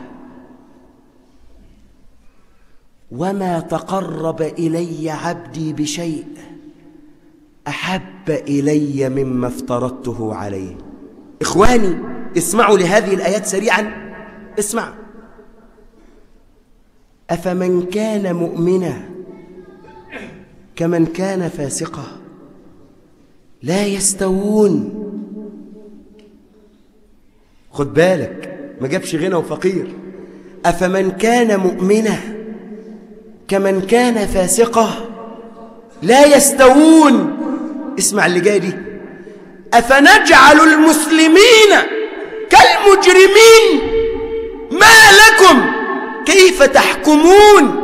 وما تقرب إلي عبدي بشيء أحب إلي مما افترضته عليه إخواني اسمعوا لهذه الآيات سريعا اسمع أفمن كان مؤمنا كمن كان فاسقا لا يستوون خد بالك ما جابش غنى وفقير أفمن كان مؤمنا كمن كان فاسقا لا يستوون اسمع اللي جاي دي أفنجعل المسلمين كالمجرمين ما لكم كيف تحكمون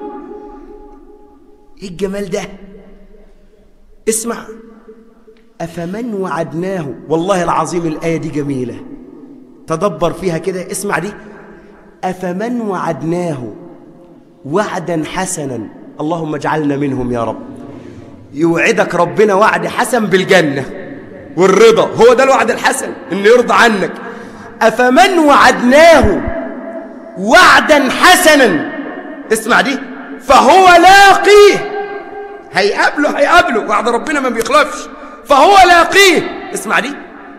ايه الجمال ده اسمع أفمن وعدناه والله العظيم الآية دي جميلة تدبر فيها كده اسمع دي أفمن وعدناه وعدا حسنا اللهم اجعلنا منهم يا رب يوعدك ربنا وعد حسن بالجنة والرضا هو ده الوعد الحسن إنه يرضى عنك أفمن وعدناه وعدا حسنا اسمع دي فهو لاقيه هيقابله هيقابله وعد ربنا ما بيخلفش فهو لاقيه اسمع دي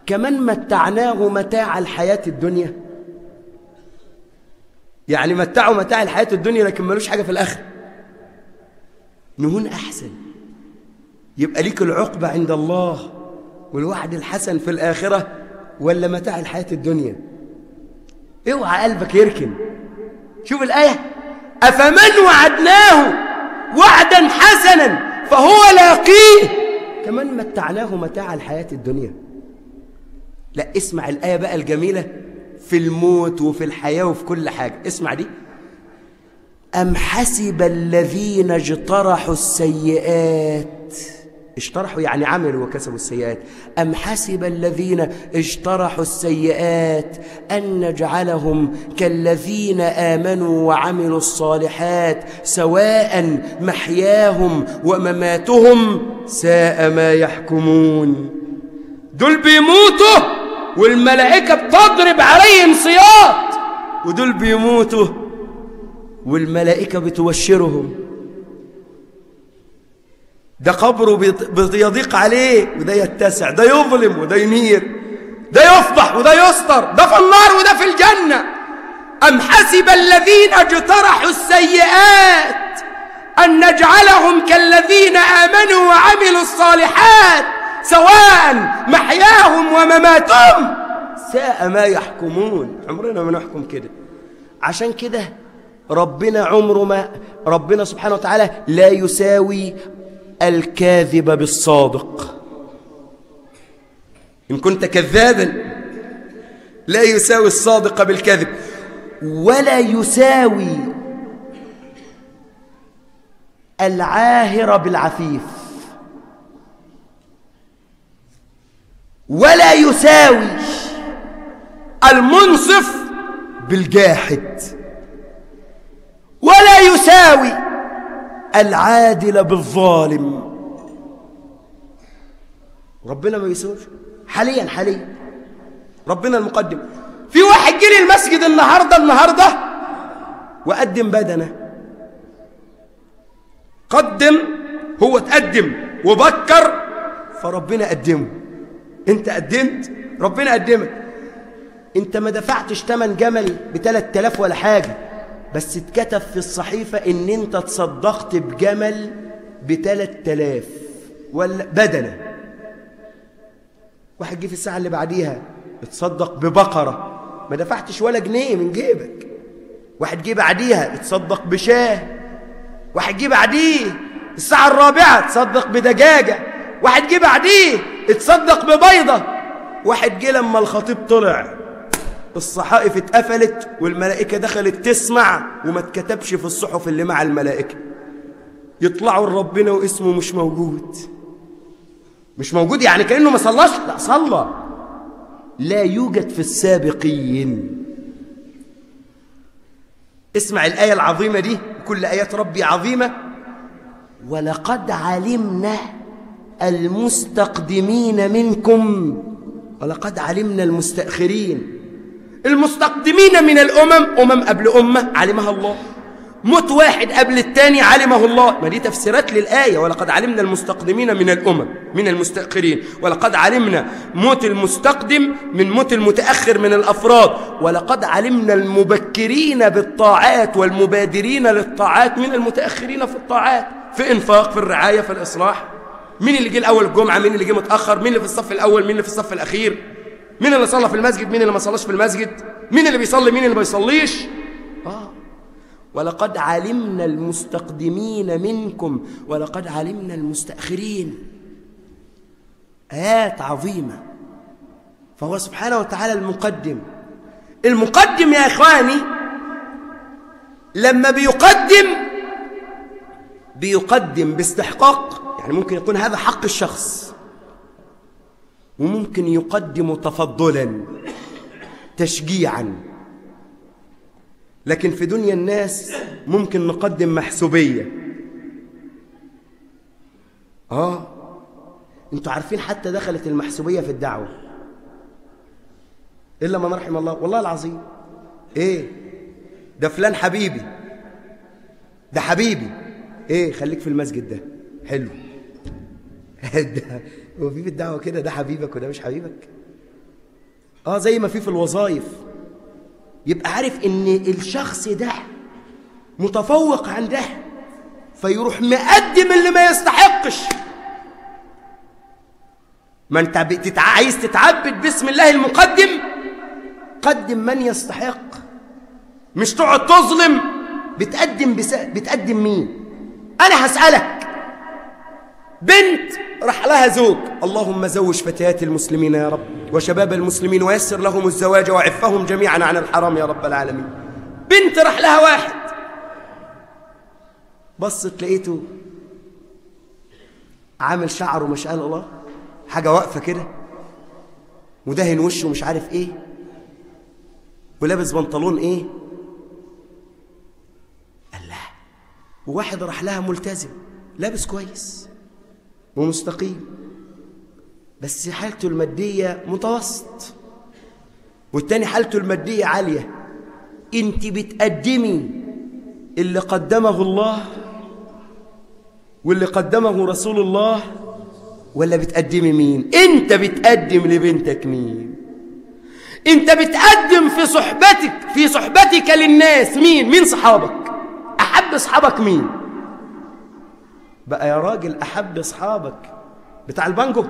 كمان متعناه متاع الحياة الدنيا يعني متعوا متاع الحياة الدنيا لكن ملوش حاجة في الآخر نهون أحسن يبقى ليك العقبة عند الله والوعد الحسن في الآخرة ولا متاع الحياة الدنيا اوعى قلبك يركن شوف الآية أفمن وعدناه وعدا حسنا فهو لاقيه كمان متعناه متاع الحياة الدنيا لا اسمع الآية بقى الجميلة في الموت وفي الحياة وفي كل حاجة اسمع دي أم حسب الذين اجترحوا السيئات اجترحوا يعني عملوا وكسبوا السيئات أم حسب الذين اجترحوا السيئات أن نجعلهم كالذين آمنوا وعملوا الصالحات سواء محياهم ومماتهم ساء ما يحكمون دول بيموتوا والملائكة بتضرب عليهم صياط ودول بيموتوا والملائكة بتوشرهم ده قبره بيضيق عليه وده يتسع ده يظلم وده ينير ده يفضح وده يستر ده في النار وده في الجنة أم حسب الذين اجترحوا السيئات أن نجعلهم كالذين آمنوا وعملوا الصالحات سواء محياهم ومماتهم ساء ما يحكمون عمرنا ما نحكم كده عشان كده ربنا عمره ما ربنا سبحانه وتعالى لا يساوي الكاذب بالصادق إن كنت كذابا لا يساوي الصادق بالكذب ولا يساوي العاهر بالعفيف ولا يساوي المنصف بالجاحد ولا يساوي العادل بالظالم ربنا ما يسويش حاليا حاليا ربنا المقدم في واحد جه لي المسجد النهارده النهارده وقدم بدنه قدم هو تقدم وبكر فربنا قدمه انت قدمت ربنا قدمك انت ما دفعتش تمن جمل ب 3000 ولا حاجه بس اتكتب في الصحيفه ان انت تصدقت بجمل ب 3000 ولا بدنه واحد جه في الساعه اللي بعديها اتصدق ببقره ما دفعتش ولا جنيه من جيبك واحد جه بعديها اتصدق بشاه واحد جه بعديه الساعه الرابعه تصدق بدجاجه واحد جه بعديه اتصدق ببيضه واحد جه لما الخطيب طلع الصحائف اتقفلت والملائكة دخلت تسمع وما اتكتبش في الصحف اللي مع الملائكة يطلعوا لربنا واسمه مش موجود مش موجود يعني كأنه ما صلاش لا صلى لا يوجد في السابقين اسمع الآية العظيمة دي كل آيات ربي عظيمة ولقد علمنا المستقدمين منكم ولقد علمنا المستأخرين المستقدمين من الأمم أمم قبل أمة علمها الله موت واحد قبل الثاني علمه الله ما دي تفسيرات للآية ولقد علمنا المستقدمين من الأمم من المستأخرين ولقد علمنا موت المستقدم من موت المتأخر من الأفراد ولقد علمنا المبكرين بالطاعات والمبادرين للطاعات من المتأخرين في الطاعات في إنفاق في الرعاية في الإصلاح مين اللي جه الأول الجمعة مين اللي جه متأخر مين اللي في الصف الأول مين اللي في الصف الأخير مين اللي صلى في المسجد مين اللي ما صلاش في المسجد مين اللي بيصلي مين اللي ما بيصليش آه. ولقد علمنا المستقدمين منكم ولقد علمنا المستأخرين آيات عظيمة فهو سبحانه وتعالى المقدم المقدم يا إخواني لما بيقدم بيقدم باستحقاق يعني ممكن يكون هذا حق الشخص وممكن يقدم تفضلا تشجيعا لكن في دنيا الناس ممكن نقدم محسوبية آه انتوا عارفين حتى دخلت المحسوبية في الدعوة إلا من رحم الله والله العظيم إيه ده فلان حبيبي ده حبيبي إيه خليك في المسجد ده حلو ده هو في الدعوة كده ده حبيبك وده مش حبيبك اه زي ما في في الوظائف يبقى عارف ان الشخص ده متفوق عن ده فيروح مقدم اللي ما يستحقش ما انت بتتع... عايز تتعبد باسم الله المقدم قدم من يستحق مش تقعد تظلم بتقدم بس... بتقدم مين انا هسألك بنت راح لها زوج اللهم زوج فتيات المسلمين يا رب وشباب المسلمين ويسر لهم الزواج وعفهم جميعا عن الحرام يا رب العالمين بنت راح لها واحد بصت لقيته عامل شعره ما شاء الله حاجة واقفة كده ودهن وشه مش عارف ايه ولابس بنطلون ايه قال لها وواحد راح لها ملتزم لابس كويس ومستقيم بس حالته المادية متوسط والتاني حالته المادية عالية انت بتقدمي اللي قدمه الله واللي قدمه رسول الله ولا بتقدمي مين انت بتقدم لبنتك مين انت بتقدم في صحبتك في صحبتك للناس مين مين صحابك احب صحابك مين بقى يا راجل احب اصحابك بتاع البانجو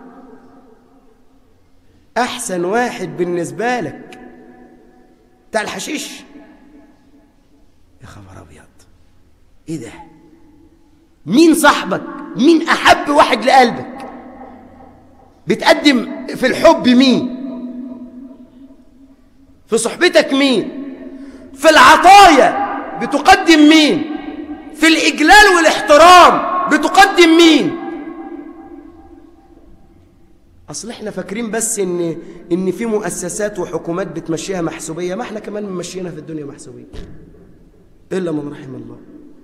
احسن واحد بالنسبه لك بتاع الحشيش يا خبر ابيض ايه ده مين صاحبك مين احب واحد لقلبك بتقدم في الحب مين في صحبتك مين في العطايا بتقدم مين في الإجلال والاحترام بتقدم مين أصل احنا فاكرين بس إن, إن في مؤسسات وحكومات بتمشيها محسوبية ما احنا كمان ممشينا في الدنيا محسوبية إلا من رحم الله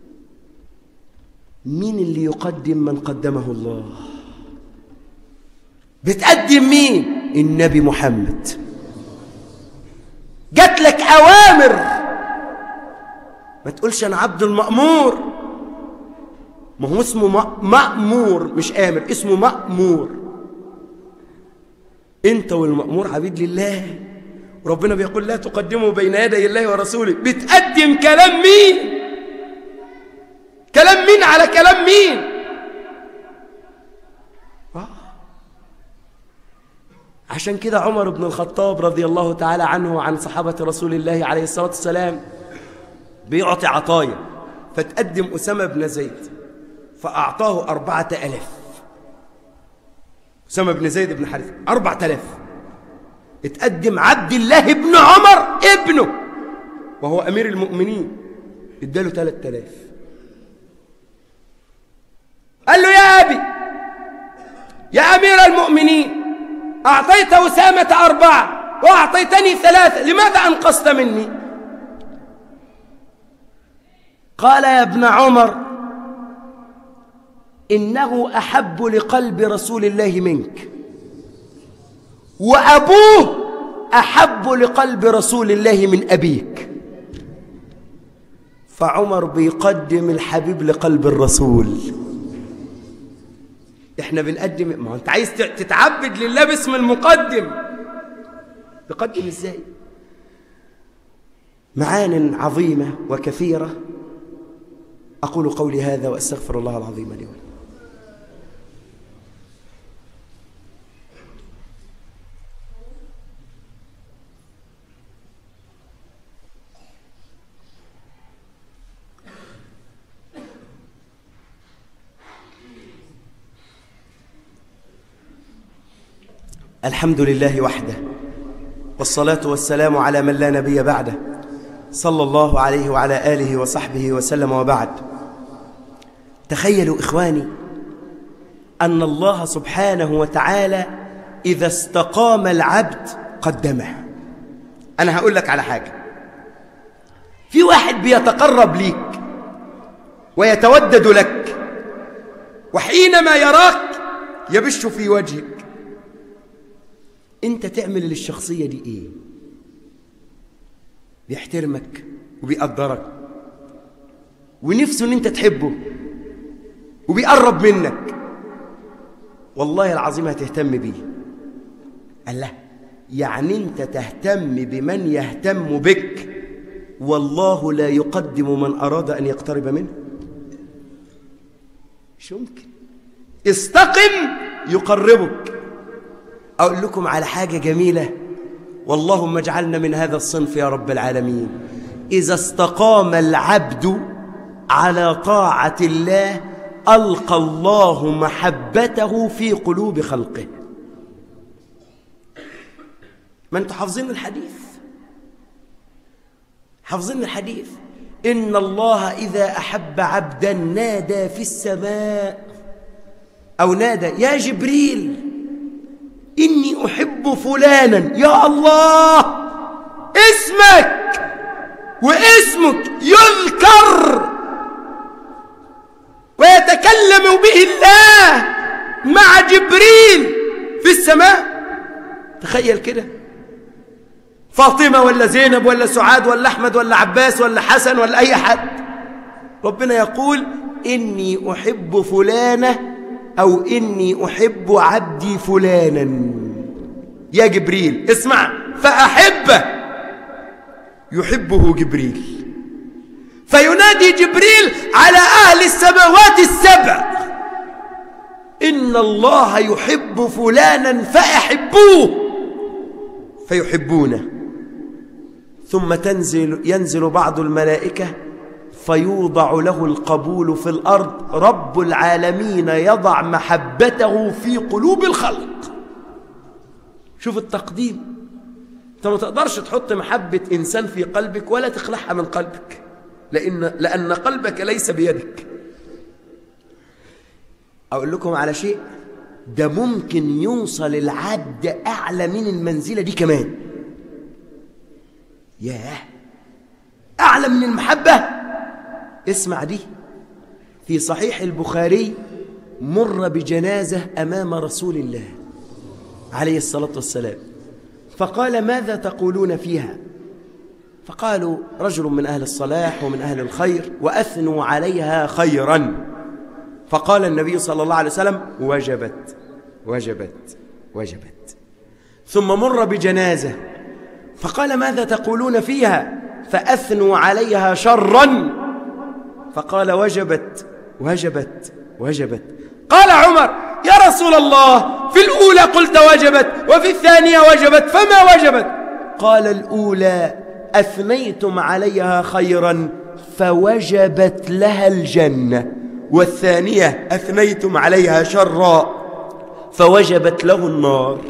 مين اللي يقدم من قدمه الله بتقدم مين النبي محمد جات لك أوامر ما تقولش أنا عبد المأمور ما هو اسمه مأمور مش آمر اسمه مأمور أنت والمأمور عبيد لله وربنا بيقول لا تقدموا بين يدي الله ورسوله بتقدم كلام مين كلام مين على كلام مين آه. عشان كده عمر بن الخطاب رضي الله تعالى عنه وعن صحابة رسول الله عليه الصلاة والسلام بيعطي عطايا فتقدم أسامة بن زيد فأعطاه أربعة ألاف أسامة بن زيد بن حارثة أربعة ألاف اتقدم عبد الله بن عمر ابنه وهو أمير المؤمنين اداله ثلاثة ألاف قال له يا أبي يا أمير المؤمنين أعطيت أسامة أربعة وأعطيتني ثلاثة لماذا أنقصت مني قال يا ابن عمر إنه أحب لقلب رسول الله منك وأبوه أحب لقلب رسول الله من أبيك فعمر بيقدم الحبيب لقلب الرسول احنا بنقدم ما انت عايز تتعبد لله باسم المقدم تقدم ازاي معان عظيمة وكثيرة أقول قولي هذا وأستغفر الله العظيم لي ولكم الحمد لله وحده والصلاة والسلام على من لا نبي بعده صلى الله عليه وعلى آله وصحبه وسلم وبعد تخيلوا إخواني أن الله سبحانه وتعالى إذا استقام العبد قدمه أنا هقول لك على حاجة في واحد بيتقرب ليك ويتودد لك وحينما يراك يبش في وجهك انت تعمل للشخصية دي ايه بيحترمك وبيقدرك ونفسه ان انت تحبه وبيقرب منك والله العظيم هتهتم بيه قال لا يعني أنت تهتم بمن يهتم بك والله لا يقدم من أراد أن يقترب منه مش ممكن استقم يقربك أقول لكم على حاجة جميلة واللهم اجعلنا من هذا الصنف يا رب العالمين إذا استقام العبد على طاعة الله ألقى الله محبته في قلوب خلقه ما انتوا حافظين الحديث حافظين الحديث إن الله إذا أحب عبدا نادى في السماء أو نادى يا جبريل إني أحب فلانا يا الله اسمك واسمك يذكر ويتكلم به الله مع جبريل في السماء تخيل كده فاطمة ولا زينب ولا سعاد ولا أحمد ولا عباس ولا حسن ولا أي حد ربنا يقول إني أحب فلانة أو إني أحب عبدي فلانا يا جبريل اسمع فأحبه يحبه جبريل فينادي جبريل على أهل السماوات السبع إن الله يحب فلانا فأحبوه فيحبونه ثم تنزل ينزل بعض الملائكة فيوضع له القبول في الأرض رب العالمين يضع محبته في قلوب الخلق شوف التقديم انت ما تقدرش تحط محبة إنسان في قلبك ولا تخلعها من قلبك لأن, لأن قلبك ليس بيدك أقول لكم على شيء ده ممكن يوصل العبد أعلى من المنزلة دي كمان ياه أعلى من المحبة اسمع دي في صحيح البخاري مر بجنازة أمام رسول الله عليه الصلاة والسلام فقال ماذا تقولون فيها فقالوا رجل من أهل الصلاح ومن أهل الخير وأثنوا عليها خيرا فقال النبي صلى الله عليه وسلم وجبت وجبت وجبت ثم مر بجنازة فقال ماذا تقولون فيها فأثنوا عليها شرا فقال وجبت وجبت وجبت قال عمر يا رسول الله في الأولى قلت وجبت وفي الثانية وجبت فما وجبت قال الأولى أثنيتم عليها خيرا فوجبت لها الجنة والثانية أثنيتم عليها شرا فوجبت له النار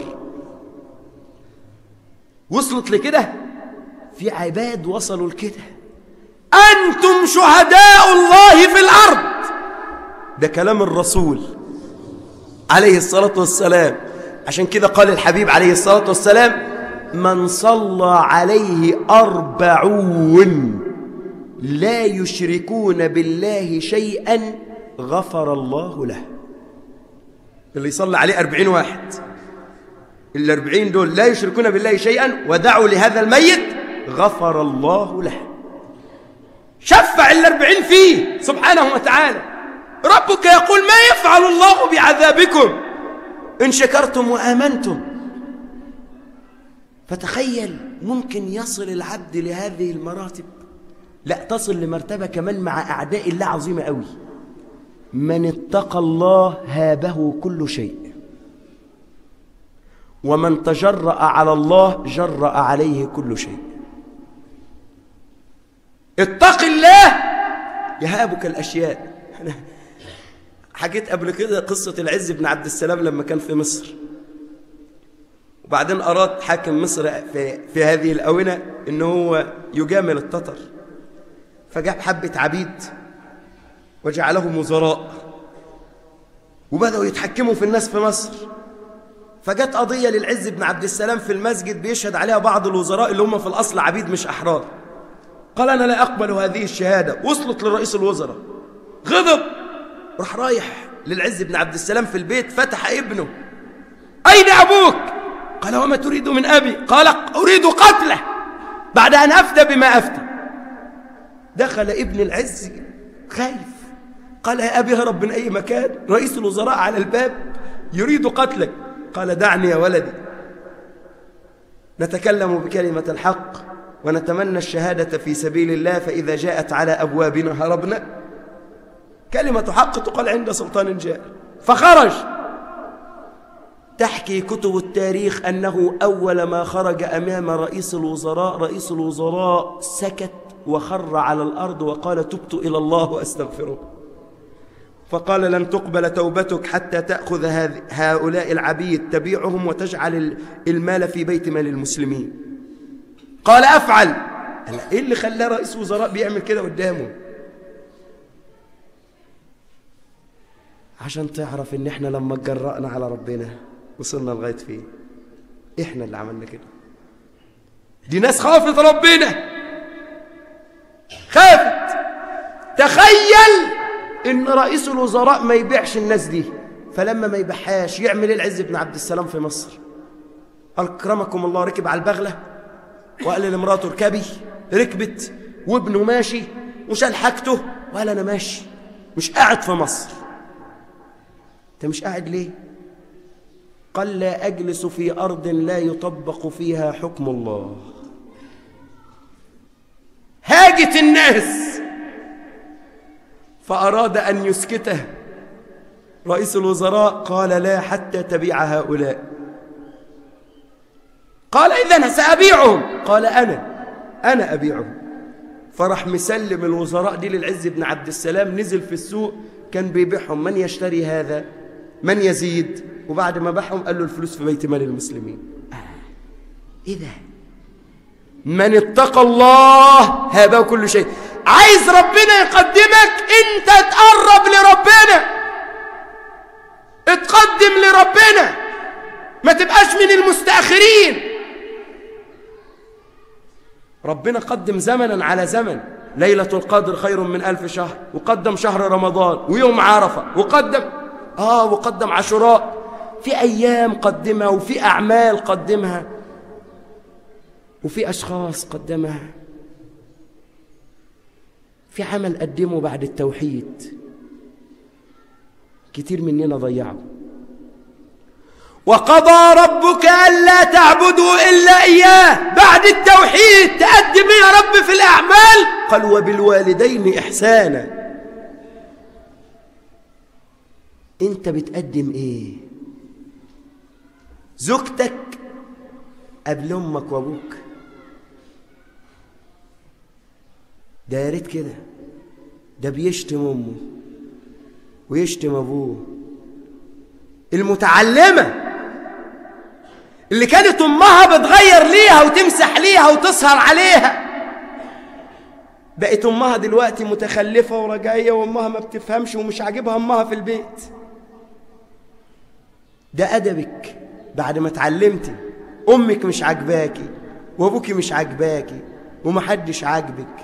وصلت لكده في عباد وصلوا لكده أنتم شهداء الله في الأرض ده كلام الرسول عليه الصلاة والسلام عشان كده قال الحبيب عليه الصلاة والسلام من صلى عليه أربعون لا يشركون بالله شيئا غفر الله له اللي يصلي عليه أربعين واحد الأربعين دول لا يشركون بالله شيئا ودعوا لهذا الميت غفر الله له شفع الأربعين فيه سبحانه وتعالى ربك يقول ما يفعل الله بعذابكم إن شكرتم وآمنتم فتخيل ممكن يصل العبد لهذه المراتب لا تصل لمرتبة كمان مع أعداء الله عظيمة قوي من اتقى الله هابه كل شيء ومن تجرأ على الله جرأ عليه كل شيء اتق الله يهابك الأشياء حكيت قبل كده قصة العز بن عبد السلام لما كان في مصر وبعدين أراد حاكم مصر في, في هذه الأونة إنه هو يجامل التتر فجاب حبة عبيد وجعلهم وزراء وبدأوا يتحكموا في الناس في مصر فجت قضية للعز بن عبد السلام في المسجد بيشهد عليها بعض الوزراء اللي هم في الأصل عبيد مش أحرار قال أنا لا أقبل هذه الشهادة وصلت لرئيس الوزراء غضب راح رايح للعز بن عبد السلام في البيت فتح ابنه أين أبوك؟ قال وما تريد من أبي؟ قال أريد قتله بعد أن أفتى بما أفتى دخل ابن العز خايف قال يا أبي هرب من أي مكان رئيس الوزراء على الباب يريد قتلك قال دعني يا ولدي نتكلم بكلمة الحق ونتمنى الشهادة في سبيل الله فإذا جاءت على أبوابنا هربنا كلمة حق تقال عند سلطان جاء فخرج تحكي كتب التاريخ أنه أول ما خرج أمام رئيس الوزراء رئيس الوزراء سكت وخر على الأرض وقال تبت إلى الله وأستغفره فقال لن تقبل توبتك حتى تأخذ هؤلاء العبيد تبيعهم وتجعل المال في بيت مال المسلمين قال أفعل قال إيه اللي خلاه رئيس وزراء بيعمل كده قدامه عشان تعرف ان احنا لما اتجرأنا على ربنا وصلنا لغاية فين احنا اللي عملنا كده دي ناس خافت ربنا خافت تخيل ان رئيس الوزراء ما يبيعش الناس دي فلما ما يبيعهاش يعمل ايه العز بن عبد السلام في مصر اكرمكم الله ركب على البغله وقال لمراته اركبي ركبت وابنه ماشي وشال حاجته وقال انا ماشي مش قاعد في مصر انت مش قاعد ليه قال لا اجلس في ارض لا يطبق فيها حكم الله هاجت الناس فأراد أن يسكته رئيس الوزراء قال لا حتى تبيع هؤلاء قال إذن سأبيعهم قال أنا أنا أبيعهم فرح مسلم الوزراء دي للعز بن عبد السلام نزل في السوق كان بيبيعهم من يشتري هذا من يزيد وبعد ما باعهم قال له الفلوس في بيت مال المسلمين آه. إيه ده من اتقى الله هذا كل شيء عايز ربنا يقدمك انت تقرب لربنا اتقدم لربنا ما تبقاش من المستأخرين ربنا قدم زمنا على زمن ليلة القدر خير من ألف شهر وقدم شهر رمضان ويوم عرفة وقدم آه وقدم عاشوراء في أيام قدمها وفي أعمال قدمها وفي أشخاص قدمها في عمل قدمه بعد التوحيد كتير مننا ضيعه وقضى ربك ألا تعبدوا إلا إياه بعد التوحيد تقدم يا رب في الأعمال قال وبالوالدين إحسانا أنت بتقدم إيه زوجتك قبل أمك وأبوك ده يا ريت كده ده بيشتم امه ويشتم ابوه المتعلمه اللي كانت امها بتغير ليها وتمسح ليها وتسهر عليها بقت امها دلوقتي متخلفه ورجعيه وامها ما بتفهمش ومش عاجبها امها في البيت ده ادبك بعد ما اتعلمتي امك مش عاجباكي وابوكي مش عاجباكي ومحدش عاجبك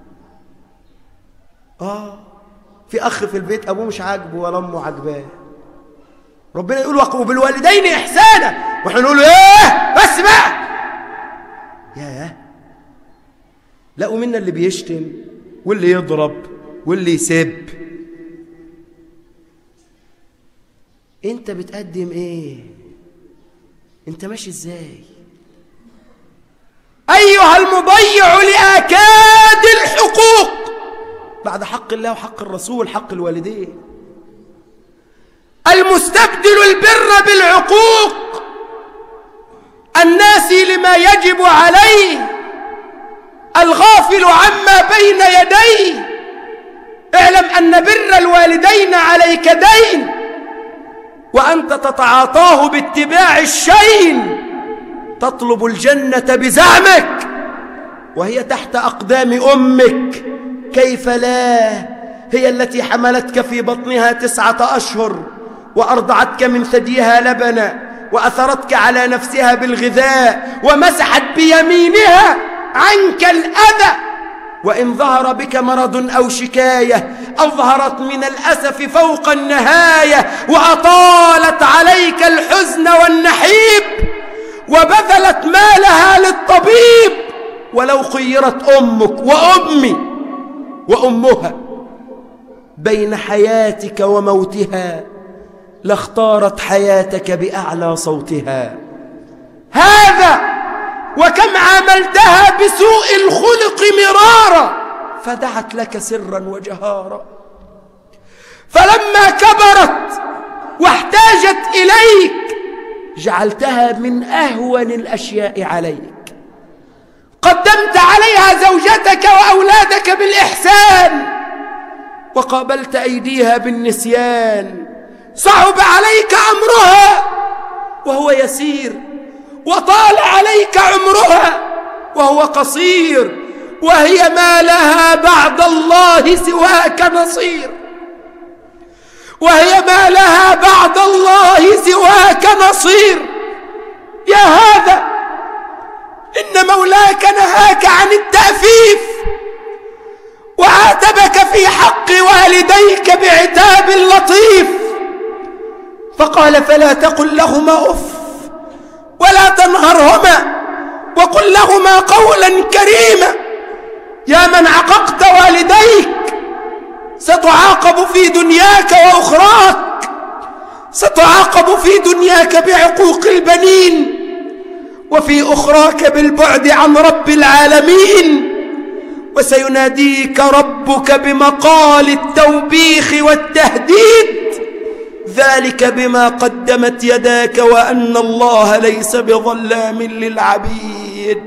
آه في أخ في البيت أبوه مش عاجبه ولا أمه عاجباه ربنا يقول وقوا بالوالدين إحسانا وإحنا نقول إيه بس بقى ياه لقوا منا اللي بيشتم واللي يضرب واللي يسب انت بتقدم ايه انت ماشي ازاي ايها المضيع لاكاد الحقوق بعد حق الله وحق الرسول حق الوالدين المستبدل البر بالعقوق الناس لما يجب عليه الغافل عما بين يديه اعلم أن بر الوالدين عليك دين وأنت تتعاطاه باتباع الشين تطلب الجنة بزعمك وهي تحت أقدام أمك كيف لا هي التي حملتك في بطنها تسعة أشهر وأرضعتك من ثديها لبنا وأثرتك على نفسها بالغذاء ومسحت بيمينها عنك الأذى وإن ظهر بك مرض أو شكاية أظهرت من الأسف فوق النهاية وأطالت عليك الحزن والنحيب وبذلت مالها للطبيب ولو خيرت أمك وأمي وأمها بين حياتك وموتها لاختارت حياتك بأعلى صوتها هذا وكم عاملتها بسوء الخلق مرارا فدعت لك سرا وجهارا فلما كبرت واحتاجت إليك جعلتها من أهون الأشياء عليك قدمت عليها زوجتك وأولادك بالإحسان وقابلت أيديها بالنسيان صعب عليك أمرها وهو يسير وطال عليك عمرها وهو قصير وهي ما لها بعد الله سواك نصير وهي ما لها بعد الله سواك نصير يا هذا إن مولاك نهاك عن التأفيف وعاتبك في حق والديك بعتاب لطيف فقال فلا تقل لهما أف ولا تنهرهما وقل لهما قولا كريما يا من عققت والديك ستعاقب في دنياك وأخراك ستعاقب في دنياك بعقوق البنين وفي أخراك بالبعد عن رب العالمين وسيناديك ربك بمقال التوبيخ والتهديد ذلك بما قدمت يداك وأن الله ليس بظلام للعبيد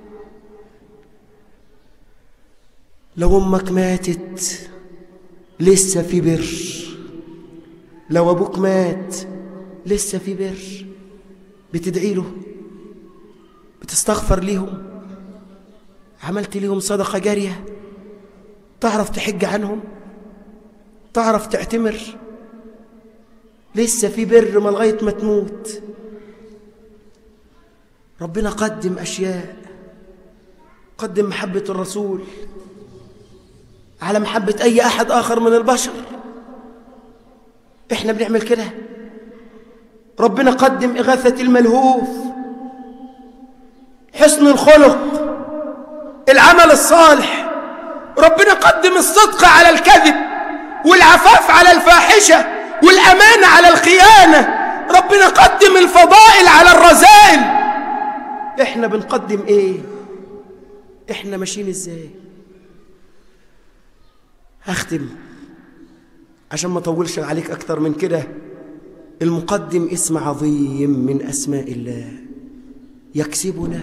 لو أمك ماتت لسه في بر لو أبوك مات لسه في بر بتدعي له بتستغفر ليهم عملت ليهم صدقة جارية تعرف تحج عنهم تعرف تعتمر لسه في بر ما لغاية ما تموت ربنا قدم أشياء قدم محبة الرسول على محبة أي أحد آخر من البشر إحنا بنعمل كده ربنا قدم إغاثة الملهوف حسن الخلق العمل الصالح ربنا قدم الصدق على الكذب والعفاف على الفاحشة والأمانة على الخيانة ربنا قدم الفضائل على الرذائل احنا بنقدم ايه احنا ماشيين ازاي هختم عشان ما اطولش عليك اكتر من كده المقدم اسم عظيم من اسماء الله يكسبنا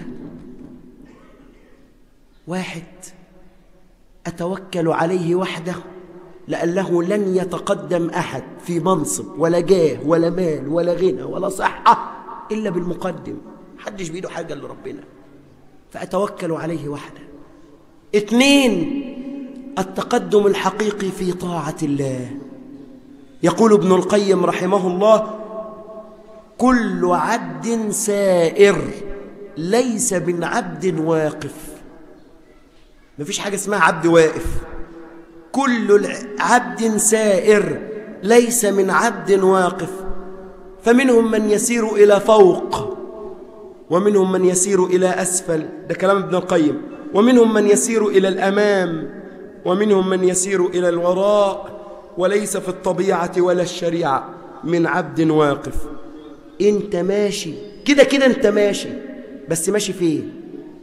واحد اتوكل عليه وحده لانه لن يتقدم احد في منصب ولا جاه ولا مال ولا غنى ولا صحه الا بالمقدم محدش بايده حاجه الا ربنا فاتوكل عليه وحده اثنين التقدم الحقيقي في طاعة الله يقول ابن القيم رحمه الله كل عبد سائر ليس من عبد واقف مفيش حاجة اسمها عبد واقف كل عبد سائر ليس من عبد واقف فمنهم من يسير إلى فوق ومنهم من يسير إلى أسفل ده كلام ابن القيم ومنهم من يسير إلى الأمام ومنهم من يسير إلى الوراء وليس في الطبيعة ولا الشريعة من عبد واقف انت ماشي كده كده انت ماشي بس ماشي فين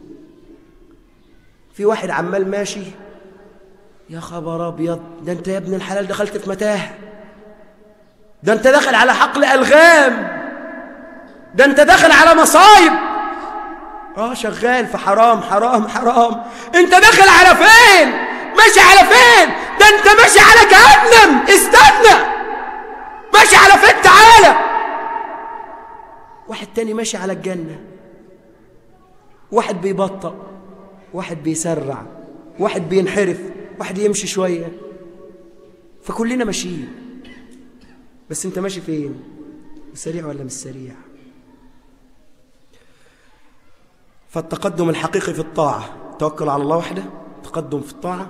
في واحد عمال ماشي يا خبر ابيض ده انت يا ابن الحلال دخلت في متاهه ده انت داخل على حقل الغام ده انت داخل على مصايب اه شغال في حرام حرام حرام انت داخل على فين ماشي على فين ده انت ماشي على جهنم استنى ماشي على فين تعالى واحد تاني ماشي على الجنة واحد بيبطأ واحد بيسرع واحد بينحرف واحد يمشي شوية فكلنا ماشيين بس انت ماشي فين سريع ولا مش سريع فالتقدم الحقيقي في الطاعة توكل على الله وحده تقدم في الطاعة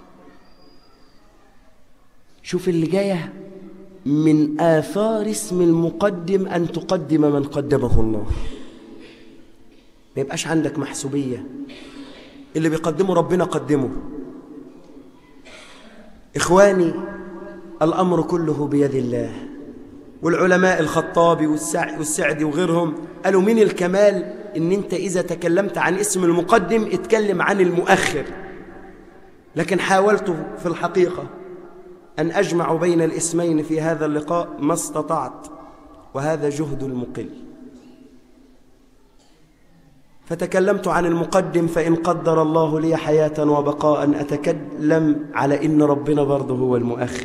شوف اللي جاية من آثار اسم المقدم أن تقدم من قدمه الله ما يبقاش عندك محسوبية اللي بيقدمه ربنا قدمه إخواني الأمر كله بيد الله والعلماء الخطابي والسعدي وغيرهم قالوا من الكمال ان انت اذا تكلمت عن اسم المقدم اتكلم عن المؤخر لكن حاولت في الحقيقة أن أجمع بين الاسمين في هذا اللقاء ما استطعت وهذا جهد المقل فتكلمت عن المقدم فإن قدر الله لي حياة وبقاء أتكلم على إن ربنا برضه هو المؤخر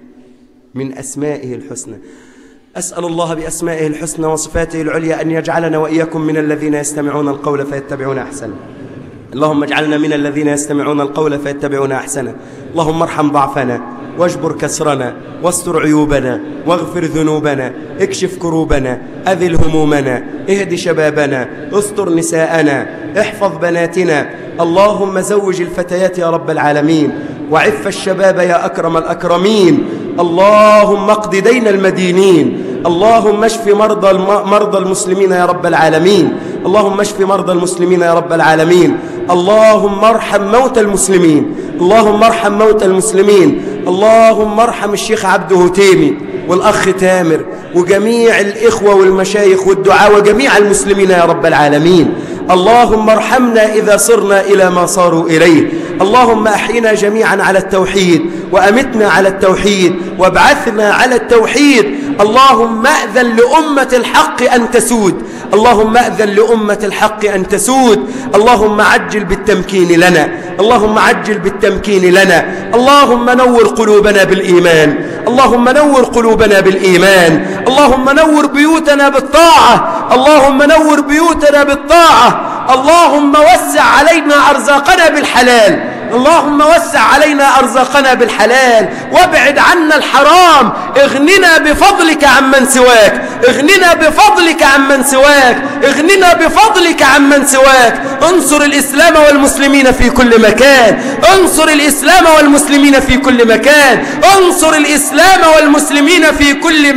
من أسمائه الحسنى أسأل الله بأسمائه الحسنى وصفاته العليا أن يجعلنا وإياكم من الذين يستمعون القول فيتبعون أحسنه اللهم اجعلنا من الذين يستمعون القول فيتبعون أحسنه اللهم ارحم ضعفنا واجبر كسرنا واستر عيوبنا واغفر ذنوبنا اكشف كروبنا أذل همومنا اهد شبابنا استر نساءنا احفظ بناتنا اللهم زوج الفتيات يا رب العالمين وعف الشباب يا أكرم الأكرمين اللهم اقض دين المدينين اللهم اشف مرضى الم... مرضى المسلمين يا رب العالمين اللهم اشف مرضى المسلمين يا رب العالمين اللهم ارحم موتى المسلمين اللهم ارحم موتى المسلمين اللهم ارحم الشيخ عبد هتيمي والأخ تامر وجميع الإخوة والمشايخ والدعاء وجميع المسلمين يا رب العالمين اللهم ارحمنا إذا صرنا إلى ما صاروا إليه اللهم أحينا جميعا على التوحيد وأمتنا على التوحيد وابعثنا على التوحيد اللهم أذن لأمة الحق أن تسود اللهم أذن لأمة الحق أن تسود اللهم عجل بالتمكين لنا اللهم عجل بالتمكين لنا اللهم نور قلوبنا بالإيمان اللهم نور قلوبنا بالإيمان اللهم نور بيوتنا بالطاعة اللهم نور بيوتنا بالطاعة اللهم وسع علينا أرزاقنا بالحلال اللهم وسع علينا أرزاقنا بالحلال وابعد عنا الحرام اغننا بفضلك عمن سواك اغننا بفضلك عمن سواك اغننا بفضلك عمن سواك انصر الإسلام والمسلمين في كل مكان انصر الإسلام والمسلمين في كل مكان انصر الإسلام والمسلمين في كل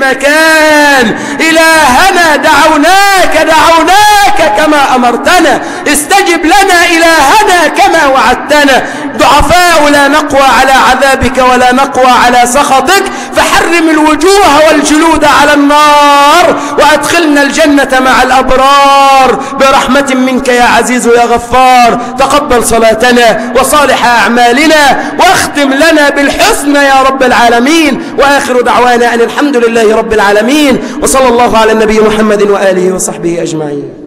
مكان إلهنا دعوناك دعوناك كما أمرتنا استجب لنا إلهنا كما وعدتنا ضعفاء لا نقوى على عذابك ولا نقوى على سخطك فحرم الوجوه والجلود على النار وأدخلنا الجنة مع الأبرار برحمة منك يا عزيز يا غفار تقبل صلاتنا وصالح أعمالنا واختم لنا بالحسنى يا رب العالمين وآخر دعوانا أن الحمد لله رب العالمين وصلى الله على النبي محمد وآله وصحبه أجمعين